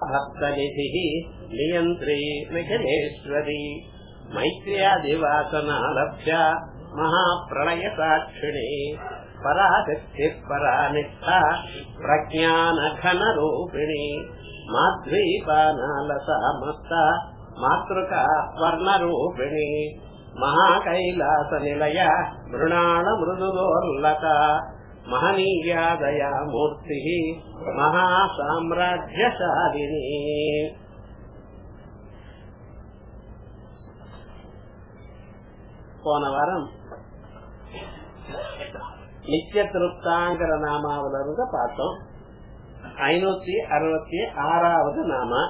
भक्तनिधिः नियन्त्री निखिलेश्वरी मैत्र्यादिवासनालभ्य महाप्रलयसाक्षिणे पराशक्तिः परानिष्ठा प्रज्ञानघनरूपिणी माध्वीपानालसा मत्ता मातृका वर्णरूपिणी महाकैलासनिलय मृणालमृदुलोल्लका महनीया दया मूर्तिः महासाम्राज्यशालिनी போன வாரம் நித்திய திருப்தாங்கிற நாமாவில இருந்து பார்த்தோம் ஐநூத்தி அறுபத்தி ஆறாவது நாமா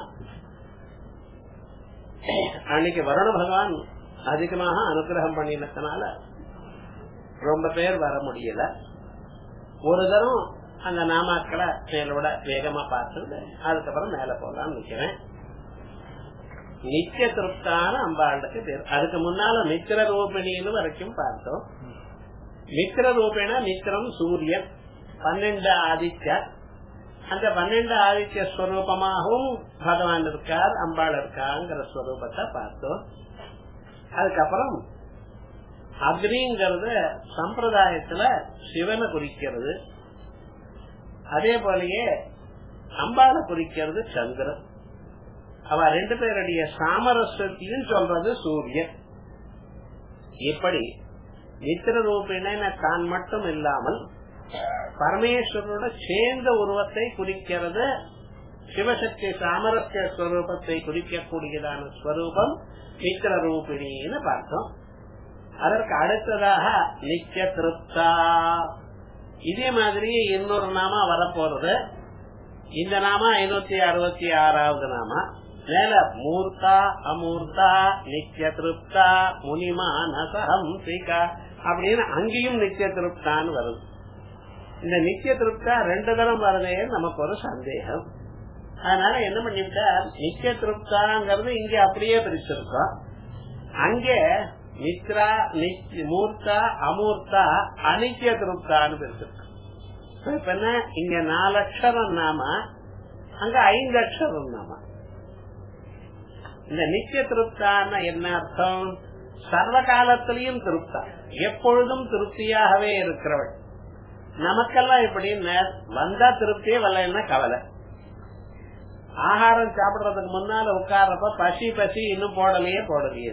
அன்னைக்கு வருண பகவான் அதிகமாக அனுகிரகம் பண்ணினதுனால ரொம்ப பேர் வர முடியல ஒரு தரம் அந்த நாமாக்களை மேலோட வேகமா பார்த்து அதுக்கப்புறம் மேல போலாம்னு நிக்கிறேன் நித்திய திருப்தான அம்பாளுக்கு பேர் அதுக்கு முன்னால மித்திர ரூபிணின்னு வரைக்கும் பார்த்தோம் மித்திர ரூபினா மித்திரம் சூரியன் பன்னெண்டு ஆதித்யா அந்த பன்னெண்டு ஆதித்ய ஸ்வரூபமாகவும் பகவான் இருக்கார் அம்பாள் இருக்காங்கிற ஸ்வரூபத்தை பார்த்தோம் அதுக்கப்புறம் அக்னிங்கிறது சம்பிரதாயத்துல சிவனை குறிக்கிறது அதே போலயே அம்பாளை குறிக்கிறது சந்திரன் அவ ரெண்டு பேருடைய சாமரஸ்வத்தையும் சொல்றது சூரியன் இப்படி மித்திர ரூபின தான் மட்டும் இல்லாமல் பரமேஸ்வரோட சேர்ந்த உருவத்தை குறிக்கிறது சிவசக்தி சாமரஸ்ய ஸ்வரூபத்தை குறிக்கக்கூடியதான ஸ்வரூபம் மித்திர ரூபிணின்னு பார்த்தோம் அதற்கு அடுத்ததாக நித்திய திருப்தா இதே மாதிரி இன்னொரு நாமா வரப்போறது இந்த நாமா ஐநூத்தி அறுபத்தி ஆறாவது நாமா மேல மூர்த்தா அமூர்த்தா நித்திய திருப்தா முனிமானசம் சீகா அப்படின்னு அங்கேயும் நித்திய திருப்தான்னு வருது இந்த நித்திய திருப்தா ரெண்டு தரம் வருதே நமக்கு ஒரு சந்தேகம் அதனால என்ன பண்ணிவிட்டா நித்திய திருப்தாங்கிறது இங்க அப்படியே பிரிச்சிருக்கோம் அங்கே நித்ரா மூர்த்தா அமூர்த்தா அனித்திய திருப்தான்னு பிரிச்சிருக்கோம் இப்ப என்ன இங்க நாலு அக்ஷரம் நாம அங்க ஐந்து அக்ஷரம் நாம இந்த நித்திய திருப்தான என்ன அர்த்தம் சர்வ காலத்திலையும் திருப்தா எப்பொழுதும் திருப்தியாகவே இருக்கிறவள் நமக்கெல்லாம் இப்படி வந்தா திருப்தியே வரலன்னா கவலை ஆகாரம் சாப்பிடுறதுக்கு முன்னால உட்கார்றப்ப பசி பசி இன்னும் போடலையே போடலையே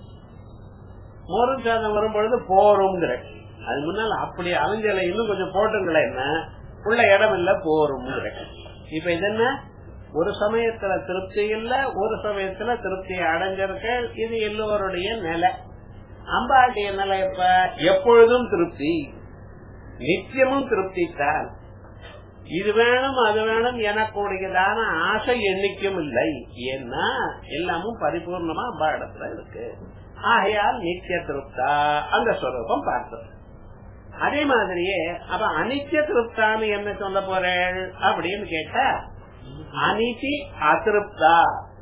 மோரும் சாதம் வரும்பொழுது போருங்கிற அது முன்னால அப்படி அலைஞ்சல இன்னும் கொஞ்சம் போட்டுங்களேன் உள்ள இடம் இல்ல போருங்கிற இப்ப இது என்ன ஒரு சமயத்துல திருப்தி இல்ல ஒரு சமயத்துல திருப்தி அடைஞ்சிருக்க இது எல்லோருடைய நிலை அம்பாட்டிய நிலை இப்ப எப்பொழுதும் திருப்தி நித்தியமும் திருப்தி தான் இது வேணும் அது வேணும் எனக்கூடியதான ஆசை எண்ணிக்கும் இல்லை ஏன்னா எல்லாமும் பரிபூர்ணமா அம்பா இடத்துல இருக்கு ஆகையால் நித்திய திருப்தா அந்த ஸ்வரூபம் பார்த்தோம் அதே மாதிரியே அப்ப அனித்திய திருப்தான்னு என்ன சொல்ல போறேன் அப்படின்னு கேட்டா அனிதி அதிருப்தா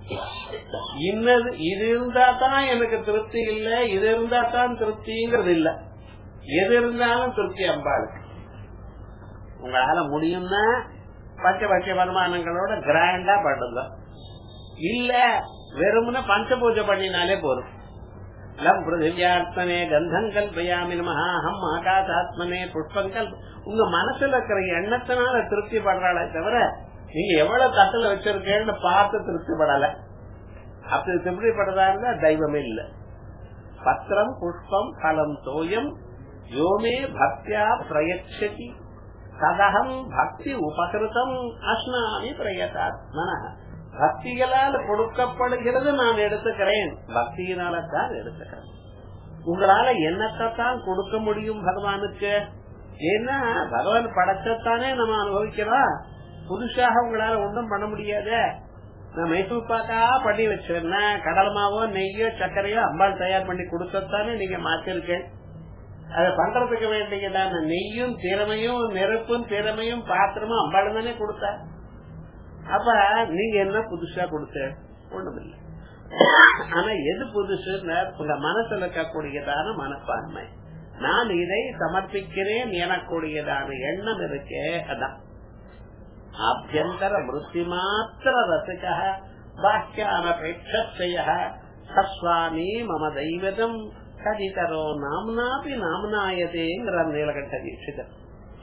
இன்னது இது இருந்தா தான் எனக்கு திருப்தி இல்ல இது இருந்தா தான் திருப்திங்கிறது இல்ல எது இருந்தாலும் திருப்தி அம்பாளுக்கு உங்களால முடியும்னா பச்சை பச்சை வருமானங்களோட கிராண்டா பண்ணுங்க இல்ல வெறும்னா பஞ்ச பூஜை பண்ணினாலே போதும் லம் பிருத்திவியாத்மனே கந்தம் கல்பயாமி மகாஹம் ஆகாசாத்மனே புஷ்பங்கள் உங்க மனசுல இருக்கிற எண்ணத்தினால திருப்தி படுறாளே தவிர நீங்க எவ்வளவு தட்டுல வச்சிருக்கேன்னு பார்த்து திருப்தி படல அப்படி திருப்தி படுறதா இருந்தா தெய்வமே இல்ல பத்திரம் புஷ்பம் பலம் தோயம் யோமே பக்தியா பிரயட்சதி ததகம் பக்தி உபகிருதம் அஸ்னாமி பிரயதாத்மன பக்திகளால் கொடுக்கப்படுகிறது நான் எடுத்துக்கிறேன் பக்தியினால தான் எடுத்துக்கிறேன் உங்களால என்னத்தான் கொடுக்க முடியும் பகவானுக்கு ஏன்னா பகவான் படைச்சத்தானே நம்ம அனுபவிக்கிறோம் புதுசாக உங்களால ஒன்றும் பண்ண முடியாத நான் மைசூர் பாக்கா பண்ணி வச்சிருந்தேன் கடல் மாவோ நெய்யோ சர்க்கரையோ அம்பாள் தயார் பண்ணி கொடுத்தத்தானே நீங்க மாத்திருக்கேன் அதை பண்றதுக்கு வேண்டியதான நெய்யும் திறமையும் நெருப்பும் திறமையும் பாத்திரமும் அம்பாள் தானே கொடுத்தா அப்ப நீங்க என்ன புதுசா கொடுத்த ஒண்ணுமில்லை ஆனா எது புதுசுன்னு உங்க மனசுல இருக்கக்கூடியதான மனப்பான்மை நான் இதை சமர்ப்பிக்கிறேன் எனக்கூடியதான எண்ணம் இருக்கே அதான் ஆபியந்தர விருத்தி மாத்திர ரசிக பாக்கியானபேட்சய சஸ்வாமி மம தெய்வதம் கதிதரோ நாம்னாபி நாம்னாயதேங்கிற நீலகண்ட தீட்சிதர்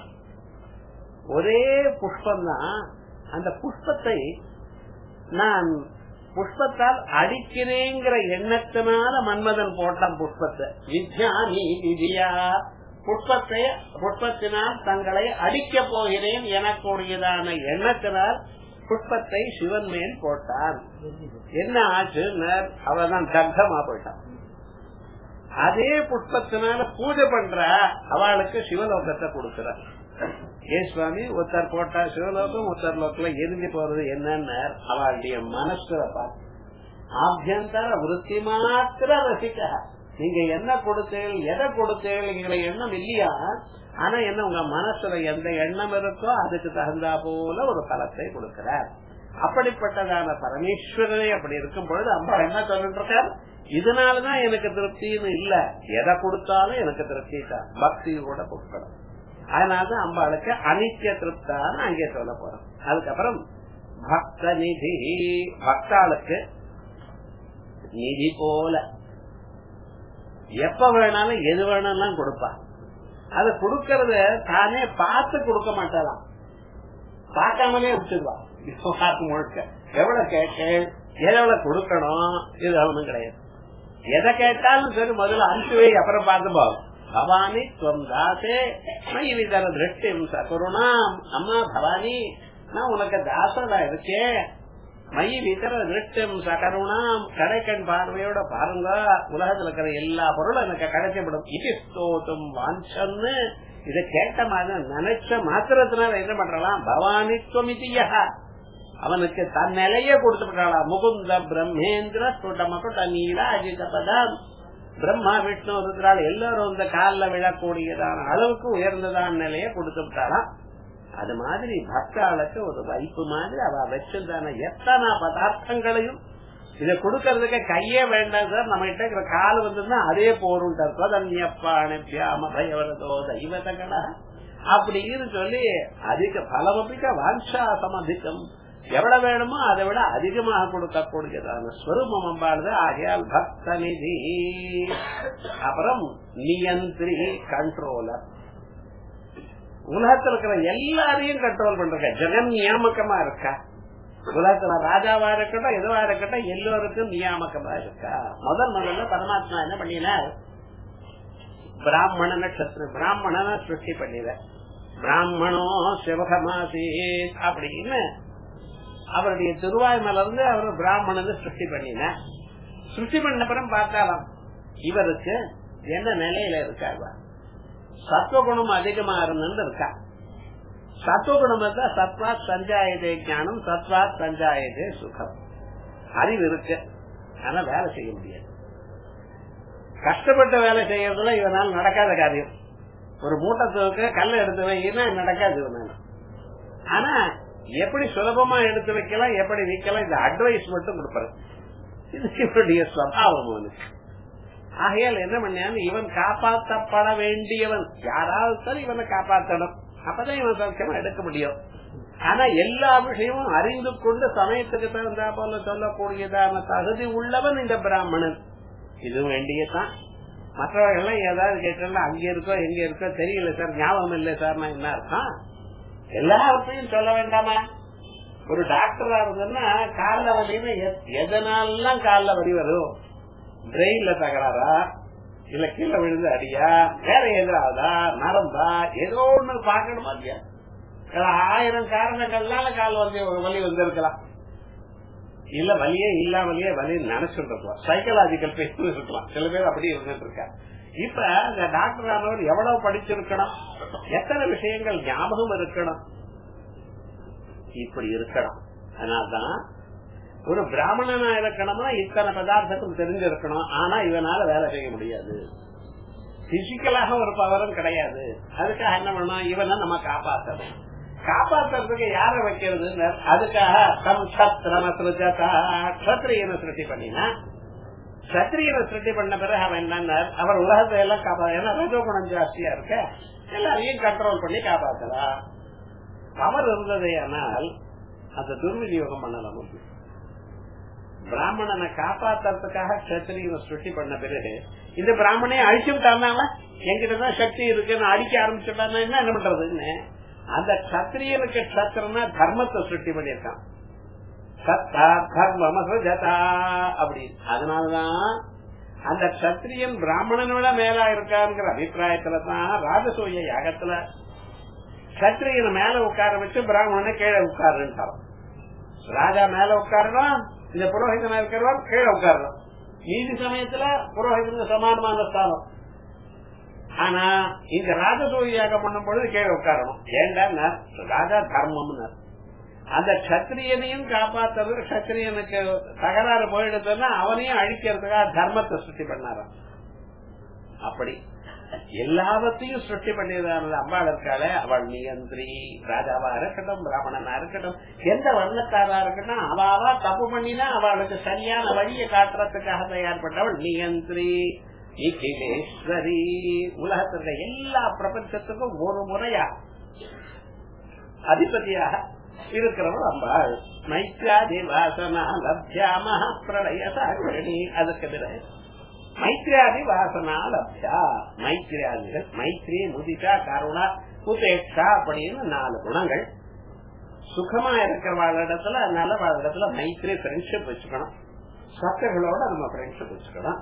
ஒரே புஷ்பம் தான் அந்த புஷ்பத்தை நான் புஷ்பத்தால் அடிக்கிறேங்கிற எண்ணத்தினால மன்மதன் போட்டான் புஷ்பத்தை வித்யா நீ விதியா புஷ்பத்தை புஷ்பத்தினால் தங்களை அடிக்கப் போகிறேன் எனக்கூடியதான எண்ணத்தினால் புஷ்பத்தை சிவன் மேல் போட்டான் என்ன ஆச்சு அவதான் தர்க்கமா போயிட்டான் அதே புஷ்பத்தினால பூஜை பண்ற அவளுக்கு சிவலோகத்தை கொடுக்கிறார் ஏ சுவாமி ஒருத்தர் போட்டா சிவலோகம் ஒருத்தர் லோக்கல எரிஞ்சு போறது என்னன்னு அவளுடைய மனசுல பார்த்து ஆபியந்தர விருத்தி மாத்திர ரசிக்க நீங்க என்ன கொடுத்தீர்கள் எதை கொடுத்தீர்கள் எண்ணம் இல்லையா ஆனா என்ன உங்க மனசுல எந்த எண்ணம் இருக்கோ அதுக்கு தகுந்தா போல ஒரு பலத்தை கொடுக்கிறார் அப்படிப்பட்டதான பரமேஸ்வரனை அப்படி இருக்கும் பொழுது அம்மா என்ன சொல்லிட்டு இருக்கார் இதனாலதான் எனக்கு திருப்தின்னு இல்ல எதை கொடுத்தாலும் எனக்கு திருப்தி தான் பக்தி கூட கொடுக்கணும் அதனாலதான் அம்பாளுக்கு அனித்திய திருப்தான்னு அங்கே சொல்ல போறோம் அதுக்கப்புறம் பக்த நிதி பக்தாளுக்கு நிதி போல எப்ப வேணாலும் எது வேணாலும் கொடுப்பா அது கொடுக்கறத தானே பார்த்து கொடுக்க மாட்டாளாம் பார்க்காமலே விட்டுருவா முழுக்க எவ்வளவு கேட்க எவ்வளவு கொடுக்கணும் இது ஒண்ணும் கிடையாது எதை கேட்டாலும் சரி முதல்ல அனுப்பிவை அப்புறம் பார்த்து போகும் பவானி துவம் தாசே மயி விதர திருஷ்டிம் சகுருணாம் அம்மா பவானி நான் உனக்கு தாசனா இருக்கேன் மயி விதர திருஷ்டிம் சகருணாம் கடைக்கண் பார்வையோட பாருங்க உலகத்துல இருக்கிற எல்லா பொருளும் எனக்கு கிடைக்கப்படும் இது ஸ்தோத்தும் வாஞ்சன்னு இதை கேட்ட மாதிரி நினைச்ச மாத்திரத்தினால என்ன பண்றலாம் பவானித்வமிதியா அவனுக்கு தன் நிலைய கொடுத்துட்டாளா முகுந்த பிரம்மேந்திர சுடமகுட நீல அஜித பதம் பிரம்மா விஷ்ணு ருத்ரால் எல்லாரும் இந்த காலில் விழக்கூடியதான அளவுக்கு உயர்ந்ததான நிலையை கொடுத்து விட்டாளாம் அது மாதிரி பக்தாளுக்கு ஒரு வைப்பு மாதிரி அவ வச்சிருந்தான எத்தனை பதார்த்தங்களையும் இதை கொடுக்கறதுக்கு கையே வேண்டாம் சார் நம்ம கிட்ட இருக்கிற கால் வந்திருந்தா அதே போரும் தன்யப்பாணியாம பயவரதோ தெய்வத்தங்களா அப்படின்னு சொல்லி அதிக பலமபிக்க வாஞ்சா சமதிக்கம் எவ்வளவு வேணுமோ அதை விட அதிகமாக கொடுக்கக்கூடியதான ஸ்வரூபம் அம்பாளுது ஆகையால் பக்த நிதி அப்புறம் நியந்திரி கண்ட்ரோலர் உலகத்துல இருக்கிற எல்லாரையும் கண்ட்ரோல் பண்ற ஜெகன் நியாமக்கமா இருக்கா உலகத்துல ராஜாவா இருக்கட்டும் எதுவா இருக்கட்டும் எல்லோருக்கும் நியாமக்கமா இருக்கா முதல் முதல்ல பரமாத்மா என்ன பண்ணினார் பிராமண நட்சத்திரம் பிராமணன சிருஷ்டி பண்ணிட பிராமணோ சிவகமாசீத் அப்படின்னு அவருடைய திருவாய் மலர்ந்து அவர் பிராமணன் சிருஷ்டி பண்ணின சிருஷ்டி பண்ண அப்புறம் பார்த்தாலாம் இவருக்கு என்ன நிலையில இருக்காரு சத்துவகுணம் அதிகமா இருந்துன்னு இருக்கா சத்துவகுணம் இருந்தா சத்வாத் சஞ்சாயதே ஞானம் சத்வாத் சஞ்சாயதே சுகம் அறிவு இருக்கு ஆனா வேலை செய்ய முடியாது கஷ்டப்பட்ட வேலை செய்யறதுல இவனால் நடக்காத காரியம் ஒரு மூட்டத்துக்கு கல்ல எடுத்து வைக்கினா நடக்காது இவனால ஆனா எப்படி சுலபமா எடுத்து வைக்கலாம் எப்படி விற்கலாம் இந்த அட்வைஸ் மட்டும் கொடுப்பாரு இது இவருடைய சுவாவம் அவனுக்கு ஆகையால் என்ன பண்ணான்னு இவன் காப்பாற்றப்பட வேண்டியவன் யாராவது சரி இவனை காப்பாற்றணும் அப்பதான் இவன் சௌக்கியமா எடுக்க முடியும் ஆனா எல்லா விஷயமும் அறிந்து கொண்டு சமயத்துக்கு தகுந்தா போல சொல்லக்கூடியதான தகுதி உள்ளவன் இந்த பிராமணன் இது வேண்டியதான் மற்றவர்கள் ஏதாவது கேட்டா அங்க இருக்கோ எங்க இருக்கோ தெரியல சார் ஞாபகம் இல்லை சார் நான் என்ன அர்த்தம் எல்லாவற்றையும் சொல்ல வேண்டாமா ஒரு டாக்டரா இருந்ததுன்னா கால வலின்னு எதனாலாம் கால வலி வரும் பிரெயின்ல தகராறா இல்ல கீழே விழுந்து அடியா வேற எதிராவதா நரம்பா ஏதோ ஒண்ணு பாக்கணுமா இல்லையா ஆயிரம் காரணங்கள்னால கால் வந்து வலி வந்திருக்கலாம் இல்ல வலியே இல்ல வலியே வலி நினைச்சுட்டு இருக்கலாம் சைக்கலாஜிக்கல் பெயின் இருக்கலாம் சில பேர் அப்படி இருந்துட்டு இருக்கா இப்ப இந்த டாக்டர் ஆனவர் எவ்வளவு படிச்சிருக்கணும் எத்தனை விஷயங்கள் ஞாபகம் இருக்கணும் இப்படி இருக்கணும் அதனால்தான் ஒரு பிராமணனா இருக்கணும்னா இத்தனை பதார்த்தத்தும் தெரிஞ்சிருக்கணும் ஆனா இவனால வேலை செய்ய முடியாது பிசிக்கலாக ஒரு பவரும் கிடையாது அதுக்காக என்ன பண்ணணும் இவனை நம்ம காப்பாற்றணும் காப்பாத்துறதுக்கு யார வைக்கிறது அதுக்காக தம் சத்திரம சத்திரியனை சிருஷ்டி பண்ணினா சத்திரியனை சிருஷ்டி பண்ண பிறகு அவன் என்ன அவர் உலகத்தை எல்லாம் காப்பா ஏன்னா ரஜோகுணம் ஜாஸ்தியா இருக்க எல்லாரையும் கண்ட்ரோல் பண்ணி காப்பாத்தலாம் பவர் இருந்ததே ஆனால் அந்த துர்விநியோகம் பண்ணலாம் பிராமணனை காப்பாத்துறதுக்காக கத்திரியனை சுட்டி பண்ண பிறகு இந்த பிராமணையை அழிச்சு விட்டாங்க எங்கிட்டதான் சக்தி இருக்குன்னு அடிக்க ஆரம்பிச்சுட்டாங்க என்ன என்ன பண்றதுன்னு அந்த கத்திரியனுக்கு கத்திரனா தர்மத்தை சுட்டி பண்ணியிருக்கான் சத்தா தர்மம் ஜதா அப்படி அதனாலதான் அந்த கத்திரியன் பிராமணனோட மேலா இருக்காங்கிற அபிப்பிராயத்துல தான் ராஜசூய யாகத்துல கத்திரியனை மேல உட்கார வச்சு பிராமணனை கீழே உட்காருன்றான் ராஜா மேல உட்காரணும் இந்த புரோஹிதனா இருக்கிறவர் கீழே உட்காரணும் மீதி சமயத்துல புரோஹிதனுக்கு சமானமான ஸ்தானம் ஆனா இந்த ராஜசூயாக பண்ணும் பொழுது கீழே உட்காரணும் ஏண்டா ராஜா தர்மம்னு அந்த கத்திரியனையும் காப்பாத்துறது கத்திரியனுக்கு தகராறு போயிடுதுன்னா அவனையும் அழிக்கிறதுக்காக தர்மத்தை சுட்டி பண்ணாராம் அப்படி எல்லாவற்றையும் சுட்டி பண்ணியதான அம்பாள் இருக்காளே அவள் நியந்திரி ராஜாவா இருக்கட்டும் பிராமணனா இருக்கட்டும் எந்த வர்ணக்காரா இருக்கட்டும் அவாவா தப்பு பண்ணினா அவளுக்கு சரியான வழியை காட்டுறதுக்காக தயார்பட்டவள் நியந்திரி நிகிலேஸ்வரி உலகத்துல எல்லா பிரபஞ்சத்துக்கும் ஒரு முறையா அதிபதியாக இருக்கிறவள் அம்பாள் மைத்ராதி வாசனா லப்தியா மகா பிரளய சாகரணி அதுக்கு பிறகு மைத்ரியாதி வாசனா லப்தியா மைத்ரியாதிகள் மைத்ரி முதிஷா கருணா உபேட்சா அப்படின்னு நாலு குணங்கள் சுகமா இருக்கிறவாளிடத்துல நல்ல இடத்துல மைத்ரி ஃப்ரெண்ட்ஷிப் வச்சுக்கணும் சத்தர்களோட நம்ம ஃப்ரெண்ட்ஷிப் வச்சுக்கணும்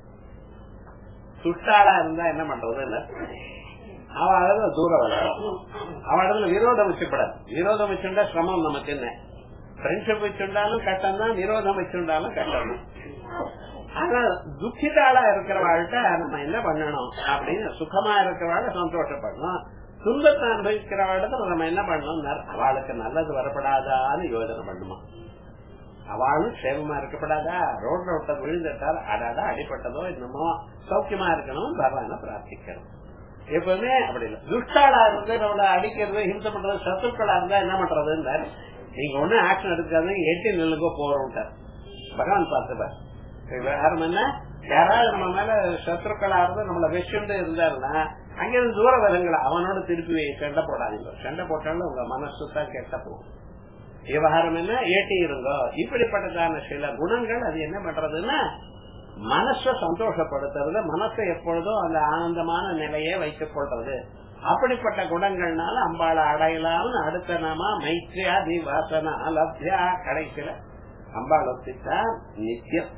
சுட்டாளா இருந்தா என்ன பண்றது அவளது தூரம் வளரும் அவளதுல விரோதம் வச்சுப்படாது விரோதம் வச்சுட்டா சிரமம் நமக்கு என்ன ஃப்ரெண்ட்ஷிப் வச்சுட்டாலும் கட்டம் தான் விரோதம் வச்சுட்டாலும் கட்டம் தான் ஆனா துக்கிதாளா இருக்கிறவாழ்கிட்ட நம்ம என்ன பண்ணணும் அப்படின்னு சுகமா இருக்கிறவாழ சந்தோஷப்படணும் துன்பத்தை அனுபவிக்கிறவாழ்கிட்ட நம்ம என்ன பண்ணணும் அவளுக்கு நல்லது வரப்படாதான்னு யோசனை பண்ணுமா அவளும் சேவமா இருக்கப்படாதா ரோட்ல விட்ட விழுந்துட்டால் அடாடா அடிப்பட்டதோ என்னமோ சௌக்கியமா இருக்கணும் பகவான பிரார்த்திக்கணும் எப்பவுமே அப்படி இல்ல துஷ்டாளா இருந்து நம்மள அடிக்கிறது ஹிம்சை பண்றது சத்துக்களா இருந்தா என்ன பண்றதுன்னு நீங்க ஒண்ணு ஆக்ஷன் எடுக்காது எட்டி நில்லுங்க போறோம் பகவான் பார்த்துப்பார் விவகாரம் என்ன யாராவது நம்ம மேல சத்ருக்களா இருந்து நம்மள விஷயம் இருந்தாருன்னா அங்கிருந்து தூர வரங்களை அவனோட திருப்பி சண்டை போடாதீங்க சண்டை போட்டாலும் உங்க மனசு தான் கெட்ட போகும் விவகாரம் என்ன ஏட்டி இருங்கோ இப்படிப்பட்டதான சில குணங்கள் அது என்ன பண்றதுன்னா மனச சந்தோஷப்படுத்துறது மனசை எப்பொழுதும் அந்த ஆனந்தமான நிலையை வைத்துக் கொள்றது அப்படிப்பட்ட குணங்கள்னால அம்பாளை அடையலாம்னு அடுத்த நாம மைத்ரியா திவாசனா லப்தியா கடைசியில அம்பாள் ஒத்திட்டா நித்தியம்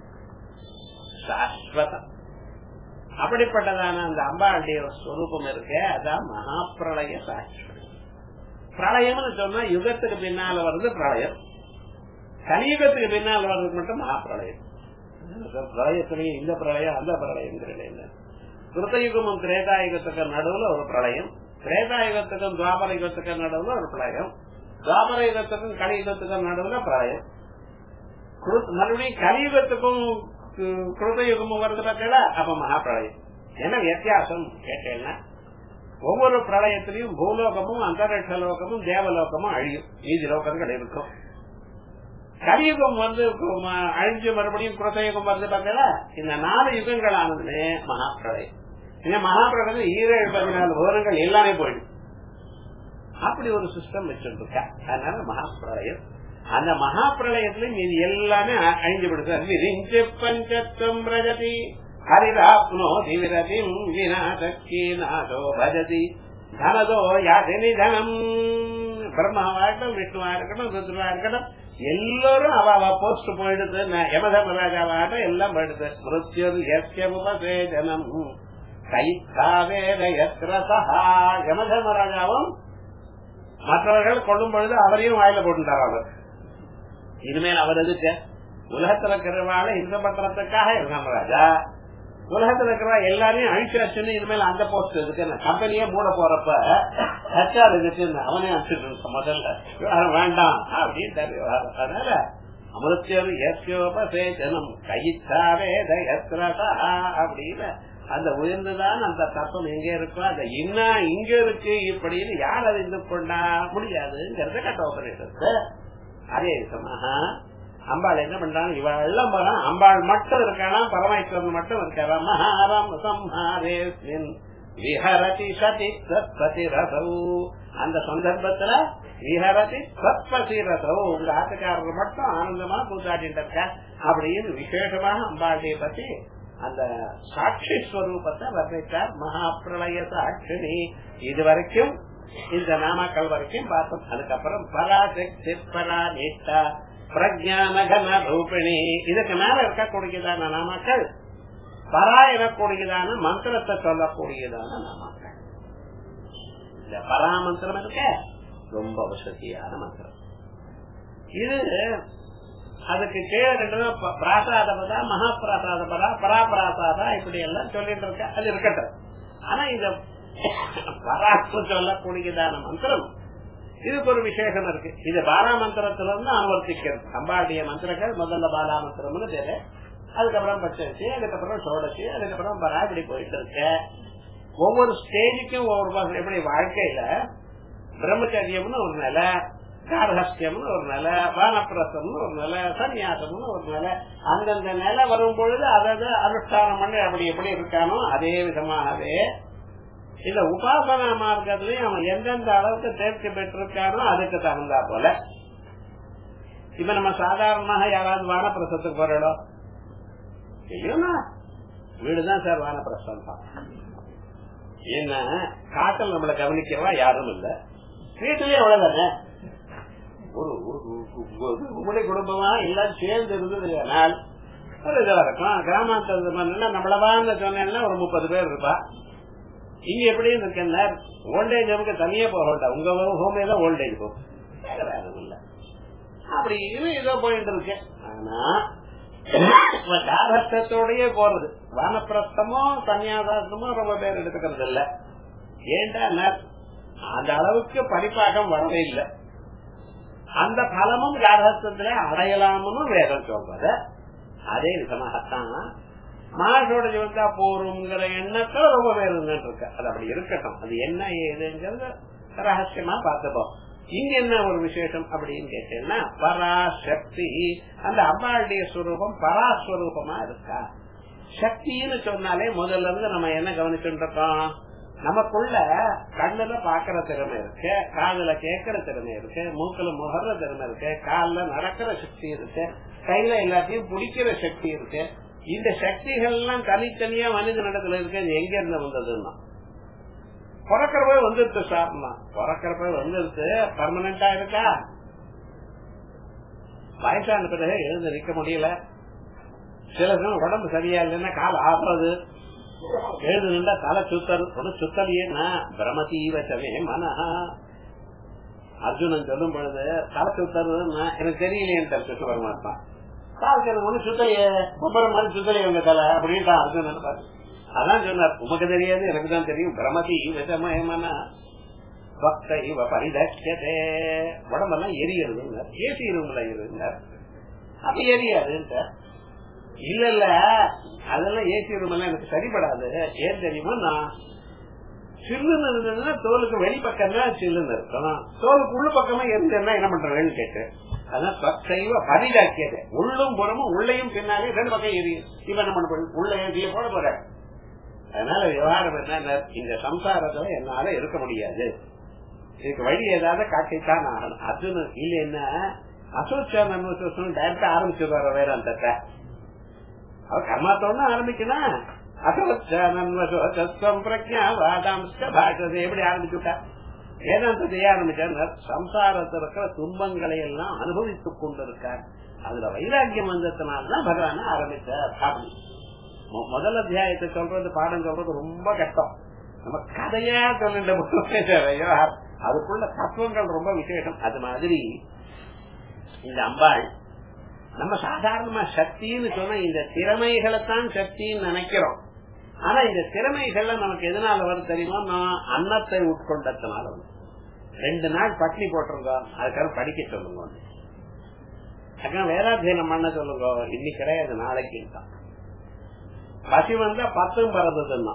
சாஸ்வதம் அப்படிப்பட்டதான அந்த அம்பாளுடைய ஸ்வரூபம் இருக்கு அதான் மகாபிரளய சாஸ்வதம் பிரளயம்னு சொன்னா யுகத்துக்கு பின்னால வர்றது பிரளயம் கலியுகத்துக்கு பின்னால வர்றது மட்டும் மகாபிரளயம் பிரளயத்திலையும் இந்த பிரளயம் அந்த பிரளயம் கிருத்தயுகமும் திரேதாயுகத்துக்கு நடுவுல ஒரு பிரளயம் திரேதாயுகத்துக்கும் துவாபர யுகத்துக்கு நடுவுல ஒரு பிரளயம் துவாபர யுகத்துக்கும் கலியுகத்துக்கும் நடுவுல பிரளயம் மறுபடியும் கலியுகத்துக்கும் கிருதயுகமும் வருது பார்த்தா அப்ப மகாபிரளயம் என்ன வித்தியாசம் கேட்டேன்னா ஒவ்வொரு பிரளயத்திலையும் பூலோகமும் அந்தரிஷ லோகமும் தேவலோகமும் அழியும் மீதி லோகங்கள் இருக்கும் கலியுகம் வந்து அழிஞ்சு மறுபடியும் குரதயுகம் வருது பார்த்தா இந்த நாலு யுகங்கள் ஆனதுமே மகாபிரளயம் இந்த மகாபிரளயம் ஈரேழு பதினாலு விவரங்கள் எல்லாமே போயிடும் அப்படி ஒரு சிஸ்டம் வச்சிருக்க அதனால மகாபிரளயம் அந்த மகாபிரளயத்திலும் இது எல்லாமே அழிஞ்சு விடுது விரிஞ்சு பஞ்சத்துவம் ரஜதி ஹரிராப்னோதி விரதிம் வினாசக்கி நாதோ பஜதி தனதோ யாதினி தனம் பிரம்மாவா இருக்கட்டும் விஷ்ணுவா இருக்கட்டும் ருத்ரவா இருக்கட்டும் எல்லோரும் அவ அவ போஸ்ட் போயிடுது யமதர்மராஜாவாட்டம் எல்லாம் போயிடுது மிருத்யு எஸ்யமுபசேஜனம் கைத்தாவேதயத்ரசா யமதர்மராஜாவும் மற்றவர்கள் கொள்ளும் பொழுது அவரையும் வாயில போட்டுட்டார் அவர் இனிமேல் அவர் எதுக்கு உலகத்துல இருக்கிறவாழ இந்த பண்றதுக்காக யமதர்மராஜா உலகத்துல இருக்கிற எல்லாரையும் அழிச்சாச்சுன்னு இனிமேல் அந்த போஸ்ட் இருக்கு கம்பெனியே மூட போறப்ப ஹச்ஆர் இதுக்கு அவனே அனுப்பிட்டு முதல்ல வேண்டாம் அப்படின்னு அதனால அமிர்த்தியர் எஸ்யோபசேஜனம் கைத்தாவே தயத்ரதா அப்படின்னு அந்த உயர்ந்துதான் அந்த தத்துவம் எங்க இருக்கோ அந்த இன்னா இங்க இருக்கு இப்படின்னு யார் அறிந்து கொண்டா முடியாதுங்கிறத கட்டோபரேட்டர் அதே விதமாக அம்பாள் என்ன பண்றாங்க இவள் எல்லாம் அம்பாள் மட்டும் இருக்கானா பரமேஸ்வரன் மட்டும் இருக்காரா மகாரம் சம்ஹாரே விஹரதி சதி சத்பதி ரசௌ அந்த சந்தர்ப்பத்துல விஹரதி சத்பதி ரசௌ உங்க ஆட்டுக்காரர் மட்டும் ஆனந்தமா கூத்தாடிட்டு இருக்க அப்படின்னு விசேஷமாக அம்பாளுடைய பத்தி அந்த சாட்சி ஸ்வரூபத்தை வர்ணித்தார் மகா பிரளய சாட்சினி இது வரைக்கும் இந்த நாமக்கள் வரைக்கும் பார்த்தோம் அதுக்கப்புறம் பராசக்தி பரா நீட்டா பிரஜானகன ரூபிணி இதுக்கு மேல இருக்கக்கூடியதான நாமக்கள் பரா எனக்கூடியதான மந்திரத்தை சொல்லக்கூடியதான நாமக்கள் இந்த பரா மந்திரம் இருக்க ரொம்ப வசதியான மந்திரம் இது அதுக்கு கீழே ரெண்டு பிராசாத பதா மகா பிராசாத பதா பராபிராசாதா இப்படி எல்லாம் சொல்லிட்டு இருக்க அது இருக்கட்டும் ஆனா இந்த பராசு சொல்லக்கூடியதான மந்திரம் இதுக்கு ஒரு விசேஷம் இருக்கு இது பாலா மந்திரத்துல இருந்து அனுவர்த்திக்கிறது அம்பாளுடைய மந்திரங்கள் முதல்ல பாலா மந்திரம்னு பேரு அதுக்கப்புறம் பச்சரிசி அதுக்கப்புறம் சோடசி அதுக்கப்புறம் பரா இப்படி போயிட்டு இருக்க ஒவ்வொரு ஸ்டேஜுக்கும் ஒவ்வொரு எப்படி வாழ்க்கையில பிரம்மச்சரியம்னு ஒரு நிலை காரஹஸ்தியம்னு ஒரு நிலை வானப்பிரசம்னு ஒரு நிலை சன்னியாசம்னு ஒரு நிலை அந்தந்த நிலை வரும் பொழுது அதாவது அனுஷ்டானம் பண்ணி அப்படி எப்படி இருக்கானோ அதே விதமாகவே இந்த உபாசனா மார்க்கத்திலையும் அவன் எந்தெந்த அளவுக்கு தேர்ச்சி பெற்றிருக்கானோ அதுக்கு தகுந்தா போல இப்ப நம்ம சாதாரணமாக யாராவது வானப்பிரசத்துக்கு போறோம் இல்லையா வீடுதான் சார் வானப்பிரசம் தான் என்ன காட்டில் நம்மளை கவனிக்கிறவா யாரும் இல்ல வீட்டுலயே அவ்வளவுதானே ஒரு உங்களுடைய குடும்பமா எல்லாம் சேர்ந்து இருந்தது ஆனால் ஒரு இதா இருக்கும் கிராமத்துல நம்மளவான்னு சொன்னா ஒரு முப்பது பேர் இருப்பா இங்க எப்படி இருக்கேன் ஓல்டேஜ் நமக்கு தனியே போக வேண்டாம் உங்க ஹோமே தான் ஓல்டேஜ் போகும் வேற யாரும் இல்ல அப்படி இது ஏதோ போயிட்டு இருக்கு ஆனா காரத்தோடயே போறது வானப்பிரஸ்தமோ சன்னியாசமோ ரொம்ப பேர் எடுத்துக்கிறது இல்ல ஏண்டா அந்த அளவுக்கு படிப்பாகம் வரவே இல்லை அந்த பலமும் காரகத்திலே அடையலாம்னு வேதம் சொல்றது அதே விதமாகத்தான் மாசோட வந்தா போறோம்ங்கிற எண்ணத்துல ரொம்ப பேர் இருக்க அது அப்படி இருக்கட்டும் அது என்ன ஏதுங்கிறது ரகசியமா பார்த்துப்போம் இங்க என்ன ஒரு விசேஷம் அப்படின்னு கேட்டீங்கன்னா பராசக்தி அந்த அம்பாளுடைய ஸ்வரூபம் பராஸ்வரூபமா இருக்கா சக்தின்னு சொன்னாலே முதல்ல இருந்து நம்ம என்ன கவனிச்சுட்டு இருக்கோம் நமக்குள்ள கண்ணுல பாக்குற திறமை இருக்கு காதுல கேட்கிற திறமை இருக்கு மூக்குல முகர்ற திறமை இருக்கு கால்ல நடக்கிற சக்தி இருக்கு கையில எல்லாத்தையும் பிடிக்கிற சக்தி இருக்கு இந்த சக்திகள் எல்லாம் தனித்தனியா மனித நடத்துல இருக்கு அது எங்க இருந்து வந்ததுன்னா பிறக்கிறப்ப வந்துருச்சு சார்னா பிறக்கிறப்ப வந்துருச்சு பர்மனண்டா இருக்கா வயசான பிறகு எழுந்து நிக்க முடியல சில சமயம் உடம்பு சரியா இல்லைன்னா கால் ஆடுறது எழுந்து நின்றா தலை சுத்தல் ஒண்ணு சுத்தலையேனா பிரமதீவச்சமே மனஹா அர்ஜுனன் சொல்லும் பொழுது தலை சுத்தறதுன்னா எனக்கு தெரியலையேன்னு கிருஷ்ண பரமாத்மா காலுக்கு எனக்கு ஒண்ணு சுத்தலையே கும்பரம் மாதிரி சுத்தலையே உங்க தலை அப்படின்ட்டு அர்ஜுனன் பாரு அதான் சொன்னார் உமக்கு தெரியாது எனக்கு தான் தெரியும் பிரமதி விதமயமான பக்த இவ பரிதட்சதே உடம்பெல்லாம் எரியறது ஏசி ரூம்ல இருந்தார் அப்ப எரியாதுன்ட்டு இல்ல இல்ல அதெல்லாம் ஏசி ரூம் எல்லாம் எனக்கு சரிபடாது ஏன் தெரியுமா நான் சில்லுன்னு இருந்ததுன்னா தோலுக்கு வெளிப்பக்கம் தான் சில்லுன்னு இருக்கணும் தோலுக்கு உள்ள பக்கமா இருந்தேன்னா என்ன பண்றேன்னு கேட்டு அதான் பக்தைவ பரிதாக்கியது உள்ளும் புறமும் உள்ளையும் பின்னாலே ரெண்டு பக்கம் எரியும் இவன் என்ன பண்ண உள்ள ஏற்றிய போட போற அதனால விவகாரம் என்ன இந்த சம்சாரத்துல என்னால இருக்க முடியாது இதுக்கு வழி ஏதாவது காட்டித்தான் ஆகணும் அர்ஜுனன் இல்ல என்ன அசோச்சான டைரக்டா ஆரம்பிச்சுடுவார வேற அந்த அவர் கர்மாத்தோட ஆரம்பிக்கணும் அசோச்சானம் பிரஜா வாதாம்ச பாஷதை எப்படி ஆரம்பிச்சுட்டா வேதாந்தத்தை ஆரம்பிச்சார் சம்சாரத்தில் இருக்கிற துன்பங்களை எல்லாம் அனுபவித்துக் கொண்டிருக்கார் அதுல வைராக்கியம் வந்ததுனால்தான் பகவான ஆரம்பிச்சார் அப்படி முதல் அத்தியாயத்தை சொல்றது பாடம் சொல்றது ரொம்ப கஷ்டம் நம்ம கதையா சொல்லிட்டு அதுக்குள்ள தத்துவங்கள் ரொம்ப விசேஷம் அது மாதிரி இந்த அம்பாள் நம்ம சாதாரணமா சக்தின்னு சொன்னா இந்த திறமைகளைத்தான் சக்தின்னு நினைக்கிறோம் ஆனா இந்த திறமைகள்ல நமக்கு எதனால வரும் தெரியுமா நான் அன்னத்தை உட்கொண்டதுனால வரும் ரெண்டு நாள் பட்னி போட்டிருக்கோம் அதுக்காக படிக்க சொல்லுங்க அதுக்காக வேதாத்தியனம் பண்ண சொல்லுங்க இன்னைக்கு கிடையாது நாளைக்கு தான் பசி வந்தா பத்தும் பறந்ததுன்னா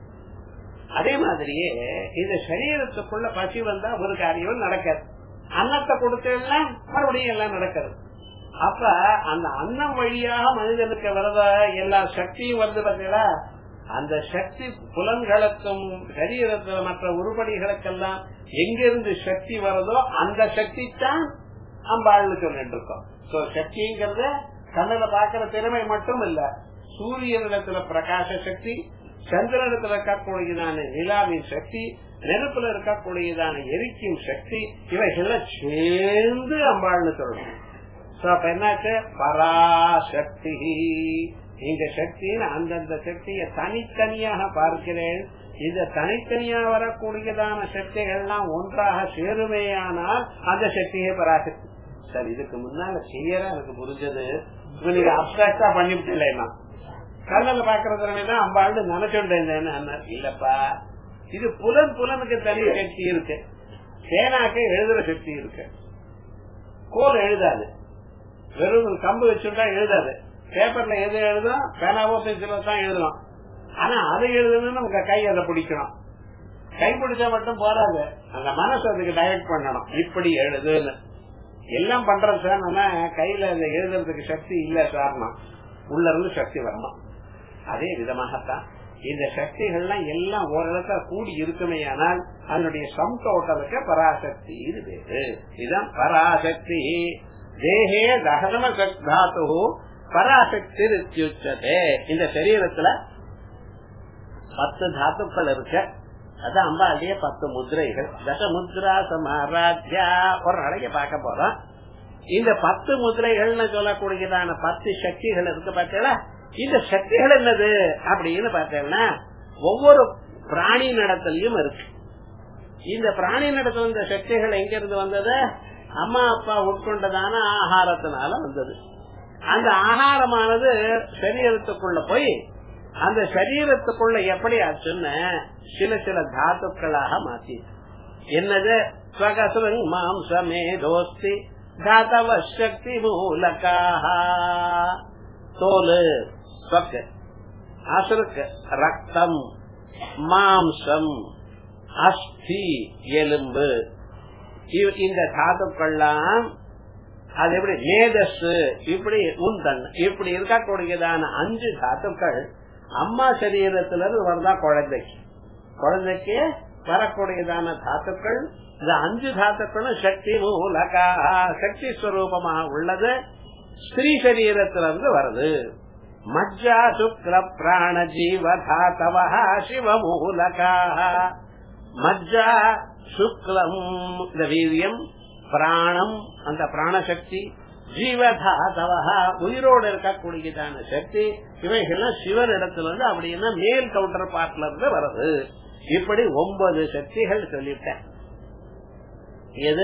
அதே மாதிரியே இந்த சரீரத்துக்குள்ள பசி வந்தா ஒரு காரியம் நடக்காது அன்னத்தை கொடுத்தா மறுபடியும் எல்லாம் நடக்கிறது அப்ப அந்த அன்னம் வழியாக மனிதனுக்கு வரத எல்லா சக்தியும் வருது பார்த்தீங்களா அந்த சக்தி புலன்களுக்கும் சரீரத்தில் மற்ற உருப்படிகளுக்கெல்லாம் எங்கிருந்து சக்தி வருதோ அந்த சக்தி தான் அம்பாள்னு சொல்லிட்டு இருக்கோம் சோ சக்திங்கிறது கண்ணுல பாக்குற திறமை மட்டும் இல்ல சூரியனிடத்துல பிரகாச சக்தி சந்திரனிடத்துல இருக்கக்கூடியதான நிலாவின் சக்தி நெருப்புல இருக்கக்கூடியதான எரிக்கும் சக்தி இவைகள்லாம் சேர்ந்து அம்பாள்னு சொல்லணும் சோ அப்ப என்னாச்சு பராசக்தி இந்த சக்தின்னு அந்தந்த சக்தியை தனித்தனியாக பார்க்கிறேன் இந்த தனித்தனியா வரக்கூடியதான சக்திகள்லாம் ஒன்றாக சேருமேயானால் அந்த சக்தியே பராசக்தி சரி இதுக்கு முன்னால கிளியரா எனக்கு புரிஞ்சது இப்ப நீங்க அப்சாக்டா பண்ணிவிட்டீங்களா கண்ணில் பாக்குறதுல தான் அம்பாண்டு நினைச்சுட்டேன் இல்லப்பா இது புலன் புலனுக்கு தனி சக்தி இருக்கு சேனாக்கு எழுதுற சக்தி இருக்கு கோல் எழுதாது வெறும் கம்பு வச்சுட்டா எழுதாது பேப்பர்ல எது எழுதும் பேனாவோ பென்சிலோ தான் எழுதலாம் ஆனா அதை எழுதணும்னு உங்க கை அதை பிடிக்கணும் கை பிடிச்சா மட்டும் போறாது அந்த மனசு அதுக்கு டைரக்ட் பண்ணணும் இப்படி எழுதுன்னு எல்லாம் பண்றது சார் ஆனா கையில அந்த எழுதுறதுக்கு சக்தி இல்ல காரணம் உள்ள இருந்து சக்தி வரணும் அதே விதமாகத்தான் இந்த சக்திகள்லாம் எல்லாம் ஓரளவுக்கு கூடி இருக்குமே ஆனால் அதனுடைய சம் டோட்டலுக்கு பராசக்தி இது வேறு இதுதான் பராசக்தி தேகே தகனம தாத்து பராசக்தி ரித்யுச்சதே இந்த சரீரத்துல பத்து தாத்துக்கள் இருக்கு அதான் அம்பாண்டிய பத்து முதிரைகள் தச முத்ரா சமாராத்யா ஒரு நாளைக்கு பார்க்க போறோம் இந்த பத்து முதிரைகள்னு சொல்லக்கூடியதான பத்து சக்திகள் இருக்கு பார்த்தீங்களா இந்த சக்திகள் என்னது அப்படின்னு பார்த்தீங்கன்னா ஒவ்வொரு பிராணி நடத்தலையும் இருக்கு இந்த பிராணி நடத்தல் இந்த சக்திகள் எங்க இருந்து வந்தது அம்மா அப்பா உட்கொண்டதான ஆகாரத்தினால வந்தது அந்த ஆகாரமானது சரீரத்துக்குள்ள போய் அந்த சரீரத்துக்குள்ள எப்படி ஆச்சுன்னு சில சில தாத்துக்களாக மாத்தி என்னது ஸ்வகசுரங் மாம்சமே தோஸ்தி தாத்தவ சக்தி மூலக்காக தோலு ஸ்வக்கு அசுருக்கு ரத்தம் மாம்சம் அஸ்தி எலும்பு இந்த தாத்துக்கள்லாம் அது எப்படி மேதஸ் இப்படி உந்தன் இப்படி இருக்கக்கூடியதான அஞ்சு தாத்துக்கள் அம்மா சரீரத்துல இருந்து வருதா குழந்தைக்கு குழந்தைக்கு வரக்கூடியதான தாத்துக்கள் இந்த அஞ்சு தாத்துக்களும் சக்தி மூலகா சக்தி ஸ்வரூபமாக உள்ளது ஸ்திரீ சரீரத்திலிருந்து வருது மஜ்ஜா சுக்ர பிராண ஜீவ தாத்தவ சிவமூலகா மஜ்ஜா சுக்லம் இந்த வீரியம் பிராணம் அந்த பிராணசக்தி ஜீவதாதவா உயிரோடு இருக்கக்கூடியதான சக்தி இவைகள்லாம் சிவன் இடத்துல இருந்து அப்படின்னா மேல் கவுண்டர் பார்ட்ல இருந்து வருது இப்படி ஒன்பது சக்திகள் சொல்லிட்டேன் எது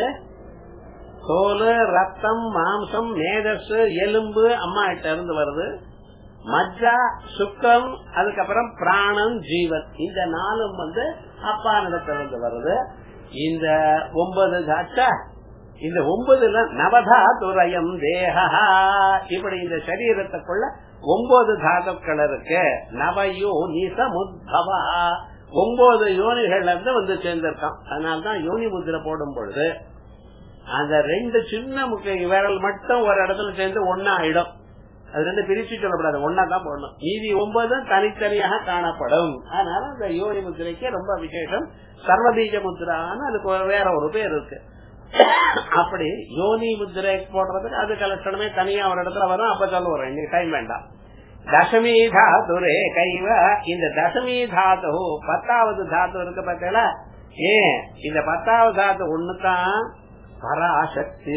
தோல் ரத்தம் மாம்சம் மேதஸ் எலும்பு அம்மா கிட்ட இருந்து வருது மஜ்ஜா சுக்கம் அதுக்கப்புறம் பிராணம் ஜீவன் இந்த நாளும் வந்து அப்பா இடத்திலிருந்து வருது இந்த ஒன்பது தாச்சா இந்த ஒன்பதுல நவதா துரயம் தேகா இப்படி இந்த சரீரத்துக்குள்ள ஒன்பது தாதுக்கள் இருக்கு நவயோ நிசமுத்தவா ஒன்பது யோனிகள்ல இருந்து வந்து சேர்ந்திருக்கான் அதனால்தான் யோனி முத்திரை போடும் பொழுது அந்த ரெண்டு சின்ன முக்கிய விரல் மட்டும் ஒரு இடத்துல சேர்ந்து ஒன்னா ஆயிடும் அது ரெண்டு பிரிச்சு சொல்லப்படாது ஒன்னா தான் போடணும் மீதி ஒன்பதும் தனித்தனியாக காணப்படும் அதனால அந்த யோனி முத்திரைக்கு ரொம்ப விசேஷம் சர்வபீஜ முத்திரான்னு அதுக்கு வேற ஒரு பேர் இருக்கு அப்படி யோனி முத்திரை போடுறதுக்கு அது கலட்சணமே தனியா ஒரு இடத்துல வரும் அப்ப சொல்லுவோம் இன்னைக்கு டைம் வேண்டாம் தசமி தாதுரே கைவ இந்த தசமி தாது பத்தாவது தாத்து இருக்கு பார்த்தீங்களா ஏன் இந்த பத்தாவது தாத்து ஒண்ணுதான் பராசக்தி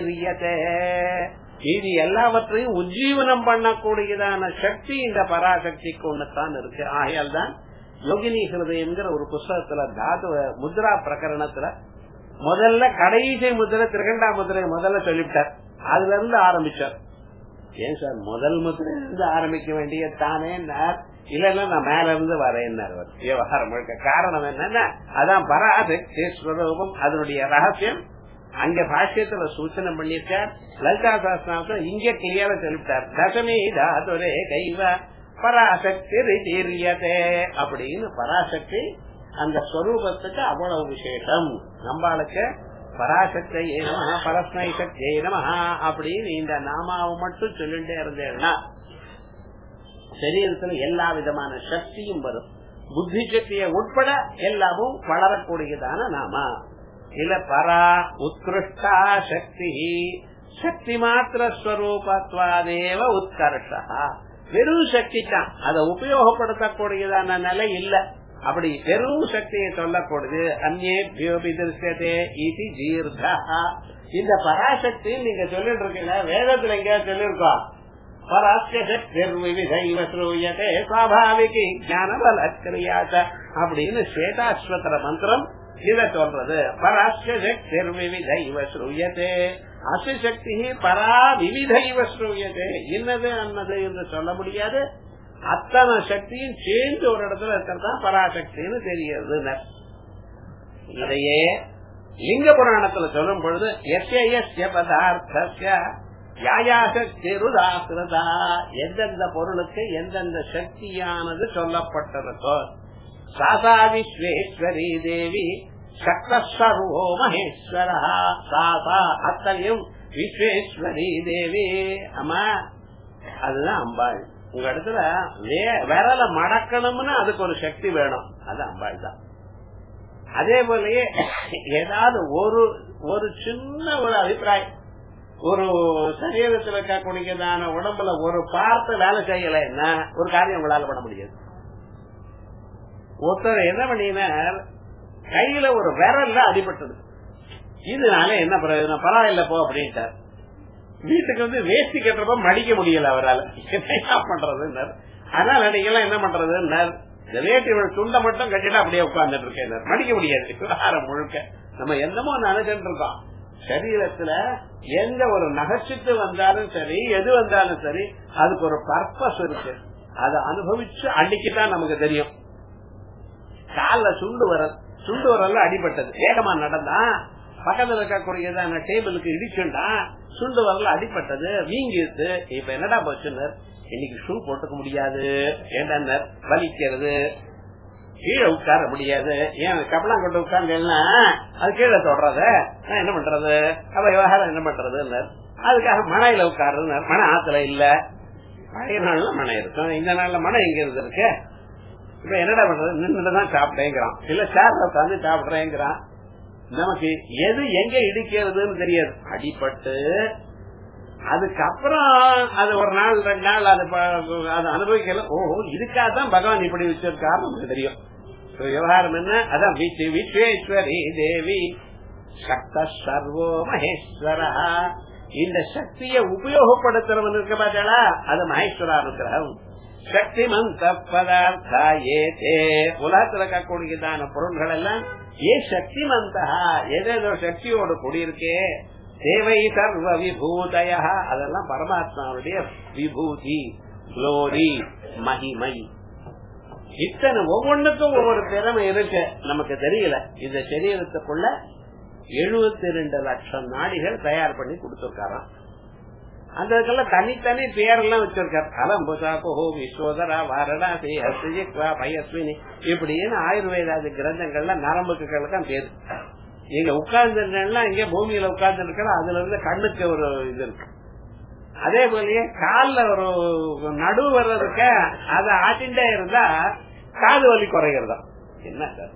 இது எல்லாவற்றையும் உஜ்ஜீவனம் பண்ணக்கூடியதான சக்தி இந்த பராசக்திக்கு ஒண்ணுதான் இருக்கு ஆகையால் தான் யோகினி ஹிருதயங்கிற ஒரு புஸ்தகத்துல தாது முத்ரா பிரகரணத்துல முதல்ல கடைசி முதிரை திரகண்டா முதிரை முதல்ல சொல்லிவிட்டார் அதுல இருந்து ஆரம்பிச்சார் ஏன் சார் முதல் முதிரை இருந்து ஆரம்பிக்க வேண்டிய தானே இல்லன்னா நான் மேல இருந்து வரேன் விவகாரம் முழுக்க காரணம் என்னன்னா அதான் பராசக்தி ஸ்வரூபம் அதனுடைய ரகசியம் அங்க பாஷ்யத்துல சூச்சனை பண்ணிருக்கார் லலிதா சாஸ்திரம் இங்க கிளியரா சொல்லிட்டார் தசமி தாதுரே கைவ பராசக்தி ரிதீரியதே அப்படின்னு பராசக்தி அந்த ஸ்வரூபத்துக்கு அவ்வளவு விசேஷம் நம்மளுக்கு பராசக்தி நம பரஸ்மை சக்தி நம அப்படின்னு இந்த நாமாவை மட்டும் சொல்லிட்டே இருந்தேன்னா சரீரத்துல எல்லா விதமான சக்தியும் வரும் புத்தி சக்தியை உட்பட எல்லாமும் வளரக்கூடியதான நாம இல்ல பரா உத்கிருஷ்டா சக்தி சக்தி மாத்திர ஸ்வரூபத்வாதேவ உத்கர்ஷா வெறும் சக்தி தான் அதை உபயோகப்படுத்தக்கூடியதான நிலை இல்ல அப்படி வெறும் சக்தியை சொல்லக்கூடியது அந்நேபியோபி திருஷ்யதே இது தீர்த்தா இந்த பராசக்தி நீங்க சொல்லிட்டு இருக்கீங்க வேதத்துல எங்கேயாவது சொல்லிருக்கோம் பராசக்திர்விவிதைவ சுவாபாவிகி ஞானபலக்கிரியாச்ச அப்படின்னு ஸ்வேதாஸ்வத்திர மந்திரம் இத சொல்றது பராசக்திர்விவிதைவ ஸ்ரூயத்தே அசுசக்தி பரா விவிதைவ ஸ்ரூயத்தே இன்னது அன்னது என்று சொல்ல முடியாது அத்தனை சக்தியும் சேர்ந்து ஒரு இடத்துல இருக்கிறதா பராசக்தின்னு தெரியுது இதையே லிங்க புராணத்துல சொல்லும் பொழுது எஸ்ய பதார்த்த யாயாசக்திருதாகிருதா எந்தெந்த பொருளுக்கு எந்தெந்த சக்தியானது சொல்லப்பட்டிருக்கோ சாசா விஸ்வேஸ்வரி தேவி சக்தர்வோ மகேஸ்வரா சாசா அத்தனையும் விஸ்வேஸ்வரி தேவி அம்மா அதுதான் அம்பாள் உங்க இடத்துல விரல மடக்கணும்னு அதுக்கு ஒரு சக்தி வேணும் அது அம்பாள் தான் அதே போலயே ஏதாவது ஒரு ஒரு சின்ன ஒரு அபிப்பிராயம் ஒரு சரீரத்தில் இருக்கக்கூடியதான உடம்புல ஒரு பார்த்து வேலை செய்யலைன்னா ஒரு காரியம் உங்களால பண்ண முடியாது ஒருத்தர் என்ன பண்ணினார் கையில ஒரு விரல்ல அடிபட்டது இதனால என்ன பிரயோஜனம் பரவாயில்ல போ அப்படின்ட்டார் வீட்டுக்கு வந்து வேஷ்டி கட்டுறப்ப மடிக்க முடியல அவரால் என்ன பண்றது அதனால நீங்க என்ன பண்றது இந்த வேட்டி துண்டை மட்டும் கட்டிட்டு அப்படியே உட்கார்ந்துட்டு இருக்கேன் மடிக்க முடியாது விவகாரம் முழுக்க நம்ம என்னமோ நினைச்சிட்டு இருக்கோம் சரீரத்துல எந்த ஒரு நகைச்சிட்டு வந்தாலும் சரி எது வந்தாலும் சரி அதுக்கு ஒரு பர்பஸ் இருக்கு அதை அனுபவிச்சு அன்னைக்குதான் நமக்கு தெரியும் கால சுண்டு வரல் சுண்டு வரல அடிபட்டது வேகமா நடந்தா பக்கத்துல இருக்கக்கூடியதான டேபிளுக்கு இடிச்சுண்டா சுண்டு வரல அடிபட்டது வீங்கிருச்சு இப்ப என்னடா போச்சுன்னு இன்னைக்கு ஷூ போட்டுக்க முடியாது ஏன்டா வலிக்கிறது கீழே உட்கார முடியாது ஏன் கப்பலாம் கொண்டு உட்கார்ந்தேன்னா அது கீழே தொடறத நான் என்ன பண்றது அப்ப விவகாரம் என்ன பண்றது அதுக்காக மனையில உட்கார்றது மன ஆத்துல இல்ல பழைய நாள்ல மனை இருக்கும் இந்த நாள்ல மனை எங்க இருந்து இருக்கு இப்ப என்னடா பண்றது நின்றுதான் சாப்பிட்டேங்கிறான் இல்ல சேர்ல உட்காந்து சாப்பிடுறேங்கிறான் நமக்கு எது எங்க இடிக்கிறதுன்னு தெரியாது அடிபட்டு அதுக்கப்புறம் அது ஒரு நாள் ரெண்டு நாள் அது அது அனுபவிக்கல ஓ இதுக்காக தான் பகவான் இப்படி வச்சிருக்காரு நமக்கு தெரியும் விவகாரம் என்ன அதான் விஸ்வேஸ்வரி தேவி சக்த சர்வோ மகேஸ்வரா இந்த சக்தியை உபயோகப்படுத்துறவன் இருக்க பாத்தாளா அது மகேஸ்வரா இருக்கிறான் சக்தி மந்த பதார்த்தா ஏ தே உலகத்துல இருக்கக்கூடியதான பொருள்கள் எல்லாம் ஏ சக்தி மந்தா ஏதேதோ சக்தியோடு கூடியிருக்கே தேவை சர்வ விபூதய அதெல்லாம் பரமாத்மாவுடைய விபூதி குளோரி மகிமை இத்தனை ஒவ்வொன்றுக்கும் ஒவ்வொரு திறமை இருக்கு நமக்கு தெரியல இந்த சரீரத்துக்குள்ள எழுபத்தி ரெண்டு லட்சம் நாடிகள் தயார் பண்ணி கொடுத்திருக்காராம் அந்த இடத்துல தனித்தனி பேரெல்லாம் வச்சிருக்காரு அலம்புசா குஹோ விஸ்வதரா வாரணாசி ஹஸ்திஜிக்வா பயஸ்வினி இப்படின்னு ஆயுர்வேதாதி கிரந்தங்கள்ல நரம்புகளுக்கு தான் பேரு நீங்க உட்கார்ந்து இங்க பூமியில உட்கார்ந்து இருக்கிற அதுல இருந்து கண்ணுக்கு ஒரு இது இருக்கு அதே போலயே கால்ல ஒரு நடு வர்றதுக்கு அதை ஆட்டிண்டே இருந்தா காது வலி குறைகிறதா என்ன சார்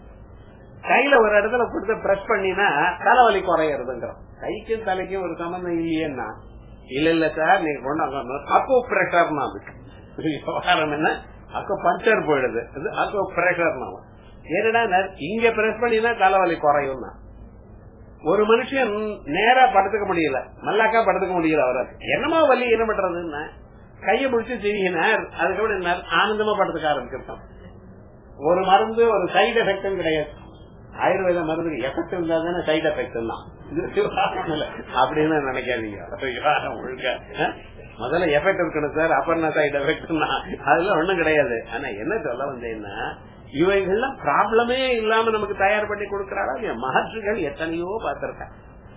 கையில ஒரு இடத்துல கொடுத்து பிரஸ் பண்ணினா தலைவலி குறைகிறதுங்கிறோம் கைக்கும் தலைக்கும் ஒரு சம்பந்தம் இல்லையேன்னா இல்ல இல்ல சார் நீங்க கொண்டாங்க அக்கோ பிரஷர்னா அதுக்கு விவகாரம் என்ன அக்கோ பஞ்சர் போயிடுது அக்கோ பிரஷர்னா என்னடா இங்க பிரஸ் பண்ணினா தலைவலி குறையும் ஒரு மனுஷன் நேரா படுத்துக்க முடியல மல்லாக்கா படுத்துக்க முடியல அவரால் என்னமா வலி என்ன பண்றதுன்னா கையை பிடிச்சு செய்யினார் அதுக்கப்புறம் ஆனந்தமா படுத்துக்க ஆரம்பிச்சிருக்கோம் ஒரு மருந்து ஒரு சைடு எஃபெக்டும் கிடையாது ஆயுர்வேத மருந்துக்கு எஃபெக்ட் இருந்தா தானே சைடு எஃபெக்ட் தான் அப்படின்னு நினைக்காதீங்க ஒழுங்க முதல்ல எஃபெக்ட் இருக்கணும் சார் அப்புறம் சைடு எஃபெக்ட் அதெல்லாம் ஒண்ணும் கிடையாது ஆனா என்ன சொல்ல வந்தேன்னா இவைகள்லாம் ப்ராப்ளமே இல்லாம நமக்கு தயார் பண்ணி கொடுக்கிறாரா மகர்ஷிகள் எத்தனையோ பார்த்திருக்க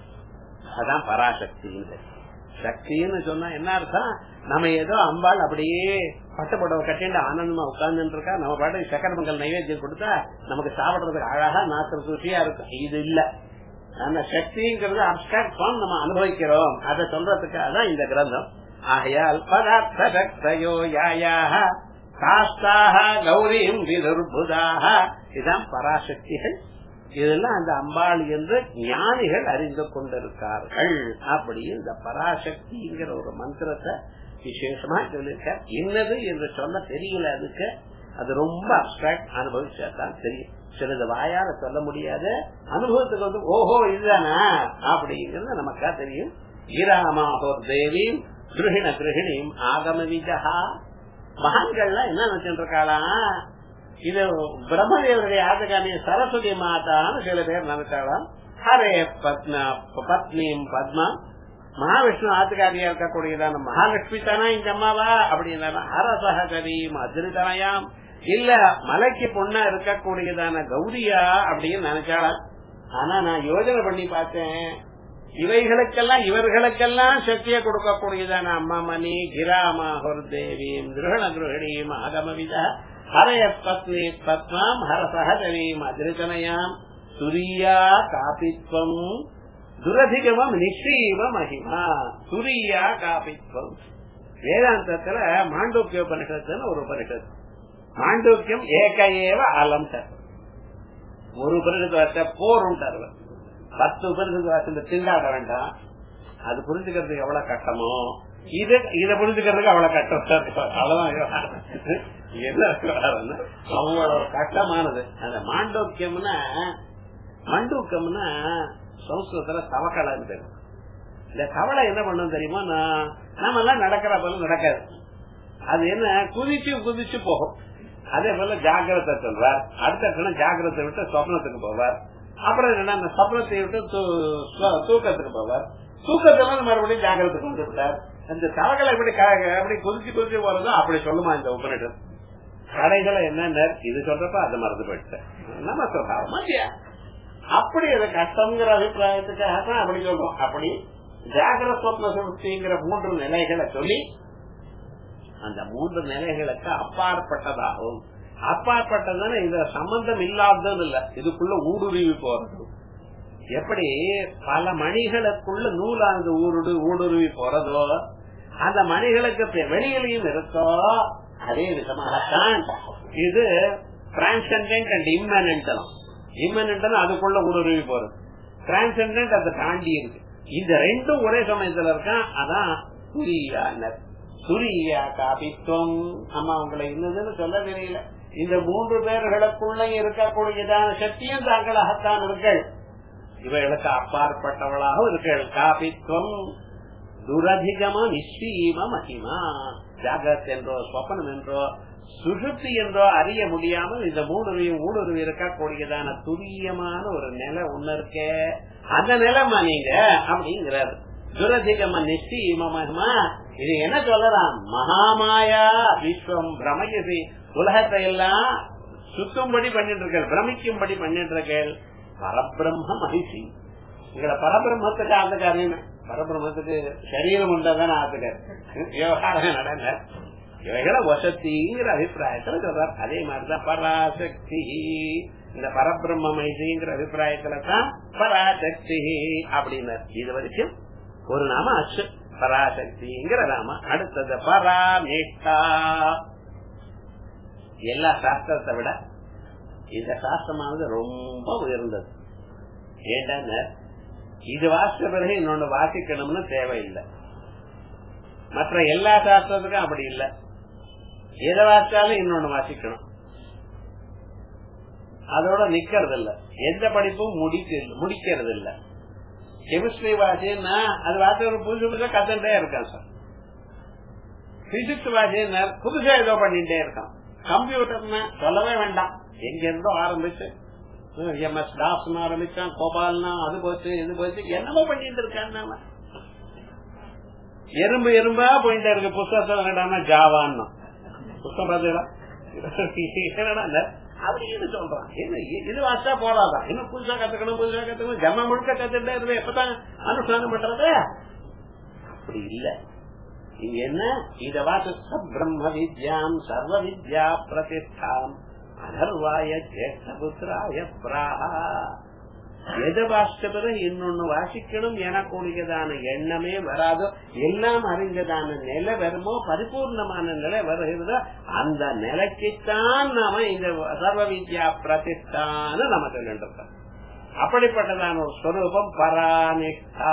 அதான் பராசக்தி சக்தின்னு சொன்னா என்ன அர்த்தம் நம்ம ஏதோ அம்பாள் அப்படியே பட்டப்படவை கட்டிட்டு ஆனந்தமா உட்கார்ந்து இருக்கா நம்ம பாட்டு சக்கர பொங்கல் நைவேத்தியம் கொடுத்தா நமக்கு சாப்பிடுறதுக்கு அழகா நாக்குறது ருச்சியா இருக்கும் இது இல்ல அந்த சக்திங்கிறது அப்டாக்ட் ஃபார்ம் நம்ம அனுபவிக்கிறோம் அதை சொல்றதுக்காக தான் இந்த கிரந்தம் ஆகையால் பதார்த்த சக்தயோ யாயாக சாஸ்தாக கௌரியும் விதுர்புதாக இதான் பராசக்திகள் இதெல்லாம் அந்த அம்பாள் என்று ஞானிகள் அறிந்து கொண்டிருக்கார்கள் அப்படி இந்த பராசக்திங்கிற ஒரு மந்திரத்தை விசேஷமா சொல்லியிருக்க என்னது என்று சொல்ல தெரியல அதுக்கு அது ரொம்ப அப்டிராக்ட் அனுபவிச்சாதான் தெரியும் சிலது வாயால சொல்ல முடியாது அனுபவத்துக்கு வந்து ஓஹோ இதுதானா அப்படிங்கிறது நமக்கா தெரியும் ஈராமாஹோர் தேவியும் கிருஹிண கிருஹிணியும் ஆகம விஜகா மகான்கள்லாம் என்ன நினைச்சிட்டு இருக்காளா இது பிரம்மதேவருடைய ஆதகாமிய சரஸ்வதி மாதான்னு சில பேர் நினைச்சாலாம் ஹரே பத்மா பத்னியும் பத்மா மகாவிஷ்ணு ஆத்துக்காரியா இருக்கக்கூடியதான மகாலட்சுமி தானா இந்த அம்மாவா அப்படின்னா ஹரசகரீம் அதிரிதனயாம் இல்ல மலைக்கு பொண்ணா இருக்கக்கூடியதான கௌரியா அப்படின்னு நினைச்சாலாம் ஆனா நான் யோஜனை பண்ணி பார்த்தேன் இவைகளுக்கெல்லாம் இவர்களுக்கெல்லாம் சக்தியை கொடுக்கக்கூடியதான அம்மா மணி கிராமா தேவியும் கிரகண கிரகணியும் ஆகமவித ஹரய பத்னி பத்மாம் ஹரசகரீம் அதிரிதனயாம் துரியா காபித்வம் துரதிகமம் நிச்சயம மகிமா துரியா காபித்வம் வேதாந்தத்துல மாண்டூக்கிய உபனிஷத்துன்னு ஒரு உபனிஷத்து மாண்டூக்கியம் ஏக ஏவ அலம் ஒரு உபனிஷத்து வார்த்தை போர் உண்டாரு பத்து உபனிஷத்து வார்த்தை திண்டாட வேண்டாம் அது புரிஞ்சுக்கிறதுக்கு எவ்வளவு கஷ்டமோ இது இத புரிஞ்சுக்கிறதுக்கு அவ்வளவு கஷ்டம் அவ்வளவுதான் என்ன அவ்வளவு கஷ்டமானது அந்த மாண்டோக்கியம்னா மண்டூக்கம்னா சம்ஸ்கிருதத்துல தவக்கலைன்னு பேரு இந்த கவலை என்ன பண்ணும் தெரியுமா நாம எல்லாம் நடக்கிற போல நடக்காது அது என்ன குதிச்சு குதிச்சு போகும் அதே போல ஜாகிரதை சொல்வார் அடுத்த கணம் ஜாகிரத்தை விட்டு சொப்னத்துக்கு போவார் அப்புறம் என்னன்னா அந்த சொப்னத்தை விட்டு தூக்கத்துக்கு போவார் தூக்கத்துல மறுபடியும் ஜாகிரத்துக்கு வந்து விட்டார் அந்த தவகளை எப்படி அப்படி குதிச்சு குதிச்சு போறதோ அப்படி சொல்லுமா இந்த உபநிடம் கடைகளை என்ன இது சொல்றப்ப அதை மறந்து போயிட்டேன் நம்ம சொல்றாமா அப்படி அது கஷ்டங்கிற அபிப்பிராயத்துக்காக தான் அப்படி சொல்றோம் அப்படி ஜாகிர சொப்ன சுருத்திங்கிற மூன்று நிலைகளை சொல்லி அந்த மூன்று நிலைகளுக்கு அப்பாற்பட்டதாகவும் அப்பாற்பட்டதுன்னு இந்த சம்பந்தம் இல்லாததுன்னு இல்ல இதுக்குள்ள ஊடுருவி போறது எப்படி பல மணிகளுக்குள்ள நூலானது ஊருடு ஊடுருவி போறதோ அந்த மணிகளுக்கு வெளியிலையும் இருக்கோ அதே விதமாகத்தான் இது டிரான்சென்டென்ட் அண்ட் இம்மனன்ட் இம்மனன்ட் அதுக்குள்ள ஊடுருவி போறது டிரான்சென்டென்ட் அதை தாண்டி இருக்கு இந்த ரெண்டும் ஒரே சமயத்துல இருக்கான் அதான் துரியானர் துரியா காபித்துவம் அம்மா உங்களை இன்னதுன்னு சொல்ல தெரியல இந்த மூன்று பேர்களுக்குள்ள இருக்கக்கூடியதான சக்தியும் தாங்களாகத்தான் இருக்கள் இவைகளுக்கு அப்பாற்பட்டவளாக இருக்கள் காபித்துவம் துரதிகம நிஸ்வீம மகிமா ஜாகிரத் என்றோ சொப்பனம் என்றோ சுசுப்தி என்றோ அறிய முடியாமல் இந்த மூணுரையும் ஊடுருவி இருக்கக்கூடியதான துரியமான ஒரு நிலை ஒண்ணு இருக்கே அந்த நிலைமா நீங்க அப்படிங்கிறார் துரதிகம நிச்சயமா இது என்ன சொல்லலாம் மகாமாயா விஸ்வம் பிரமயசி உலகத்தை எல்லாம் சுத்தும்படி பண்ணிட்டு இருக்க பிரமிக்கும்படி பண்ணிட்டு இருக்க பரபிரம்ம மகிழ்ச்சி உங்களை பரபிரம்மத்துக்கு ஆத்துக்காரன் பரபிரம்மத்துக்கு சரீரம் உண்டாதான் ஆத்துக்கார் விவகாரம் நடந்த இவைகளை வசத்திங்கிற அபிப்பிராயத்துல சொல்றார் அதே மாதிரிதான் பராசக்தி இந்த பரபிரம்ம மைசிங்கிற அபிப்பிராயத்துல தான் பராசக்தி அப்படின்னார் இது வரைக்கும் ஒரு நாம அச்சு பராசக்திங்கிற நாம அடுத்தது பராமேஷ்டா எல்லா சாஸ்திரத்தை விட இந்த சாஸ்திரமானது ரொம்ப உயர்ந்தது ஏன்டா இது வாசித்த பிறகு இன்னொன்னு வாசிக்கணும்னு தேவையில்லை மற்ற எல்லா சாஸ்திரத்துக்கும் அப்படி இல்லை எதை வாசிச்சாலும் இன்னொன்னு வாசிக்கணும் அதோட நிக்கிறது இல்ல எந்த படிப்பும் முடிக்கிறது இல்ல கெமிஸ்ட்ரி வாசின்னா அது வாசி ஒரு புதுசு புதுசா கத்துட்டே இருக்கான் சார் பிசிக்ஸ் வாசின்னா புதுசா ஏதோ பண்ணிட்டே இருக்கான் கம்ப்யூட்டர்னா சொல்லவே வேண்டாம் எங்க இருந்தோ ஆரம்பிச்சு எம்எஸ் தாஸ் ஆரம்பிச்சான் கோபால்னா அது போச்சு இது போச்சு என்னமோ பண்ணிட்டு இருக்கான் நாம எறும்பு எறும்பா போயிட்டே இருக்கு புஸ்தகத்தை வேண்டாம்னா ஜாவான்னு புஸ்தகம் பார்த்தீங்களா அப்படின்னு சொல்றான் என்ன இது வாசா போறாதான் இன்னும் புதுசா கத்துக்கணும் புதுசா கத்துக்கணும் ஜம்ம முழுக்க கத்துட்டே இருந்து எப்பதான் அனுஷ்டானம் பண்றது அப்படி இல்ல இங்க என்ன இத வாச பிரம்ம வித்யாம் சர்வ வித்யா பிரதிஷ்டாம் அதர்வாய ஜேஷ்டபுத்திராய பிராஹா எதை வாசித்த பிறகு இன்னொன்னு வாசிக்கணும் எனக்கூடியதான எண்ணமே வராதோ எல்லாம் அறிந்ததான நிலை வருமோ பரிபூர்ணமான நிலை வருகிறதோ அந்த நிலைக்குத்தான் நாம இந்த சர்வ வித்யா பிரதிஷ்டான நம்ம சொல்லிட்டு அப்படிப்பட்டதான ஒரு ஸ்வரூபம் பரானிஷ்டா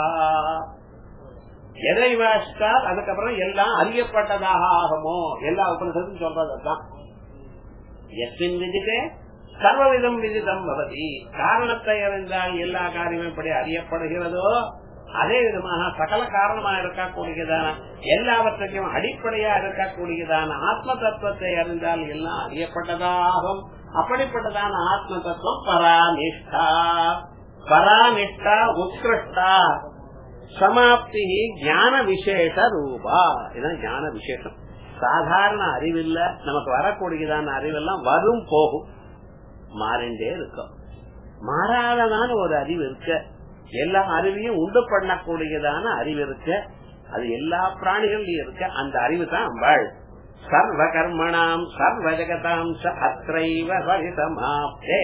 எதை வாசித்தால் அதுக்கப்புறம் எல்லாம் அறியப்பட்டதாக ஆகுமோ எல்லா உபனிஷத்தும் சொல்றதுதான் எஸ்மின் விதித்தே சர்வவிதம் விதிதம் பவதி காரணத்தை அறிந்தால் எல்லா காரியமும் எப்படி அறியப்படுகிறதோ அதே விதமாக சகல காரணமா இருக்கக்கூடியதான எல்லாவற்றையும் அடிப்படையா இருக்கக்கூடியதான ஆத்ம தத்துவத்தை அறிந்தால் எல்லாம் அறியப்பட்டதாகும் அப்படிப்பட்டதான ஆத்ம தத்துவம் பராநிஷ்டா பராநிஷ்டா உத்கிருஷ்டா சமாப்தி ஞான விசேஷ ரூபா இதுதான் ஞான விசேஷம் சாதாரண அறிவில்ல நமக்கு வரக்கூடியதான அறிவெல்லாம் வரும் போகும் மாறிண்டே இருக்கும் மாறாததான ஒரு அறிவு இருக்க எல்லா அறிவையும் உண்டு பண்ணக்கூடியதான அறிவு இருக்க அது எல்லா பிராணிகள்லயும் இருக்க அந்த அறிவு தான் அம்பாள் சர்வ கர்மணாம் சர்வ ஜகதாம் அத்தைவ சமாப்தே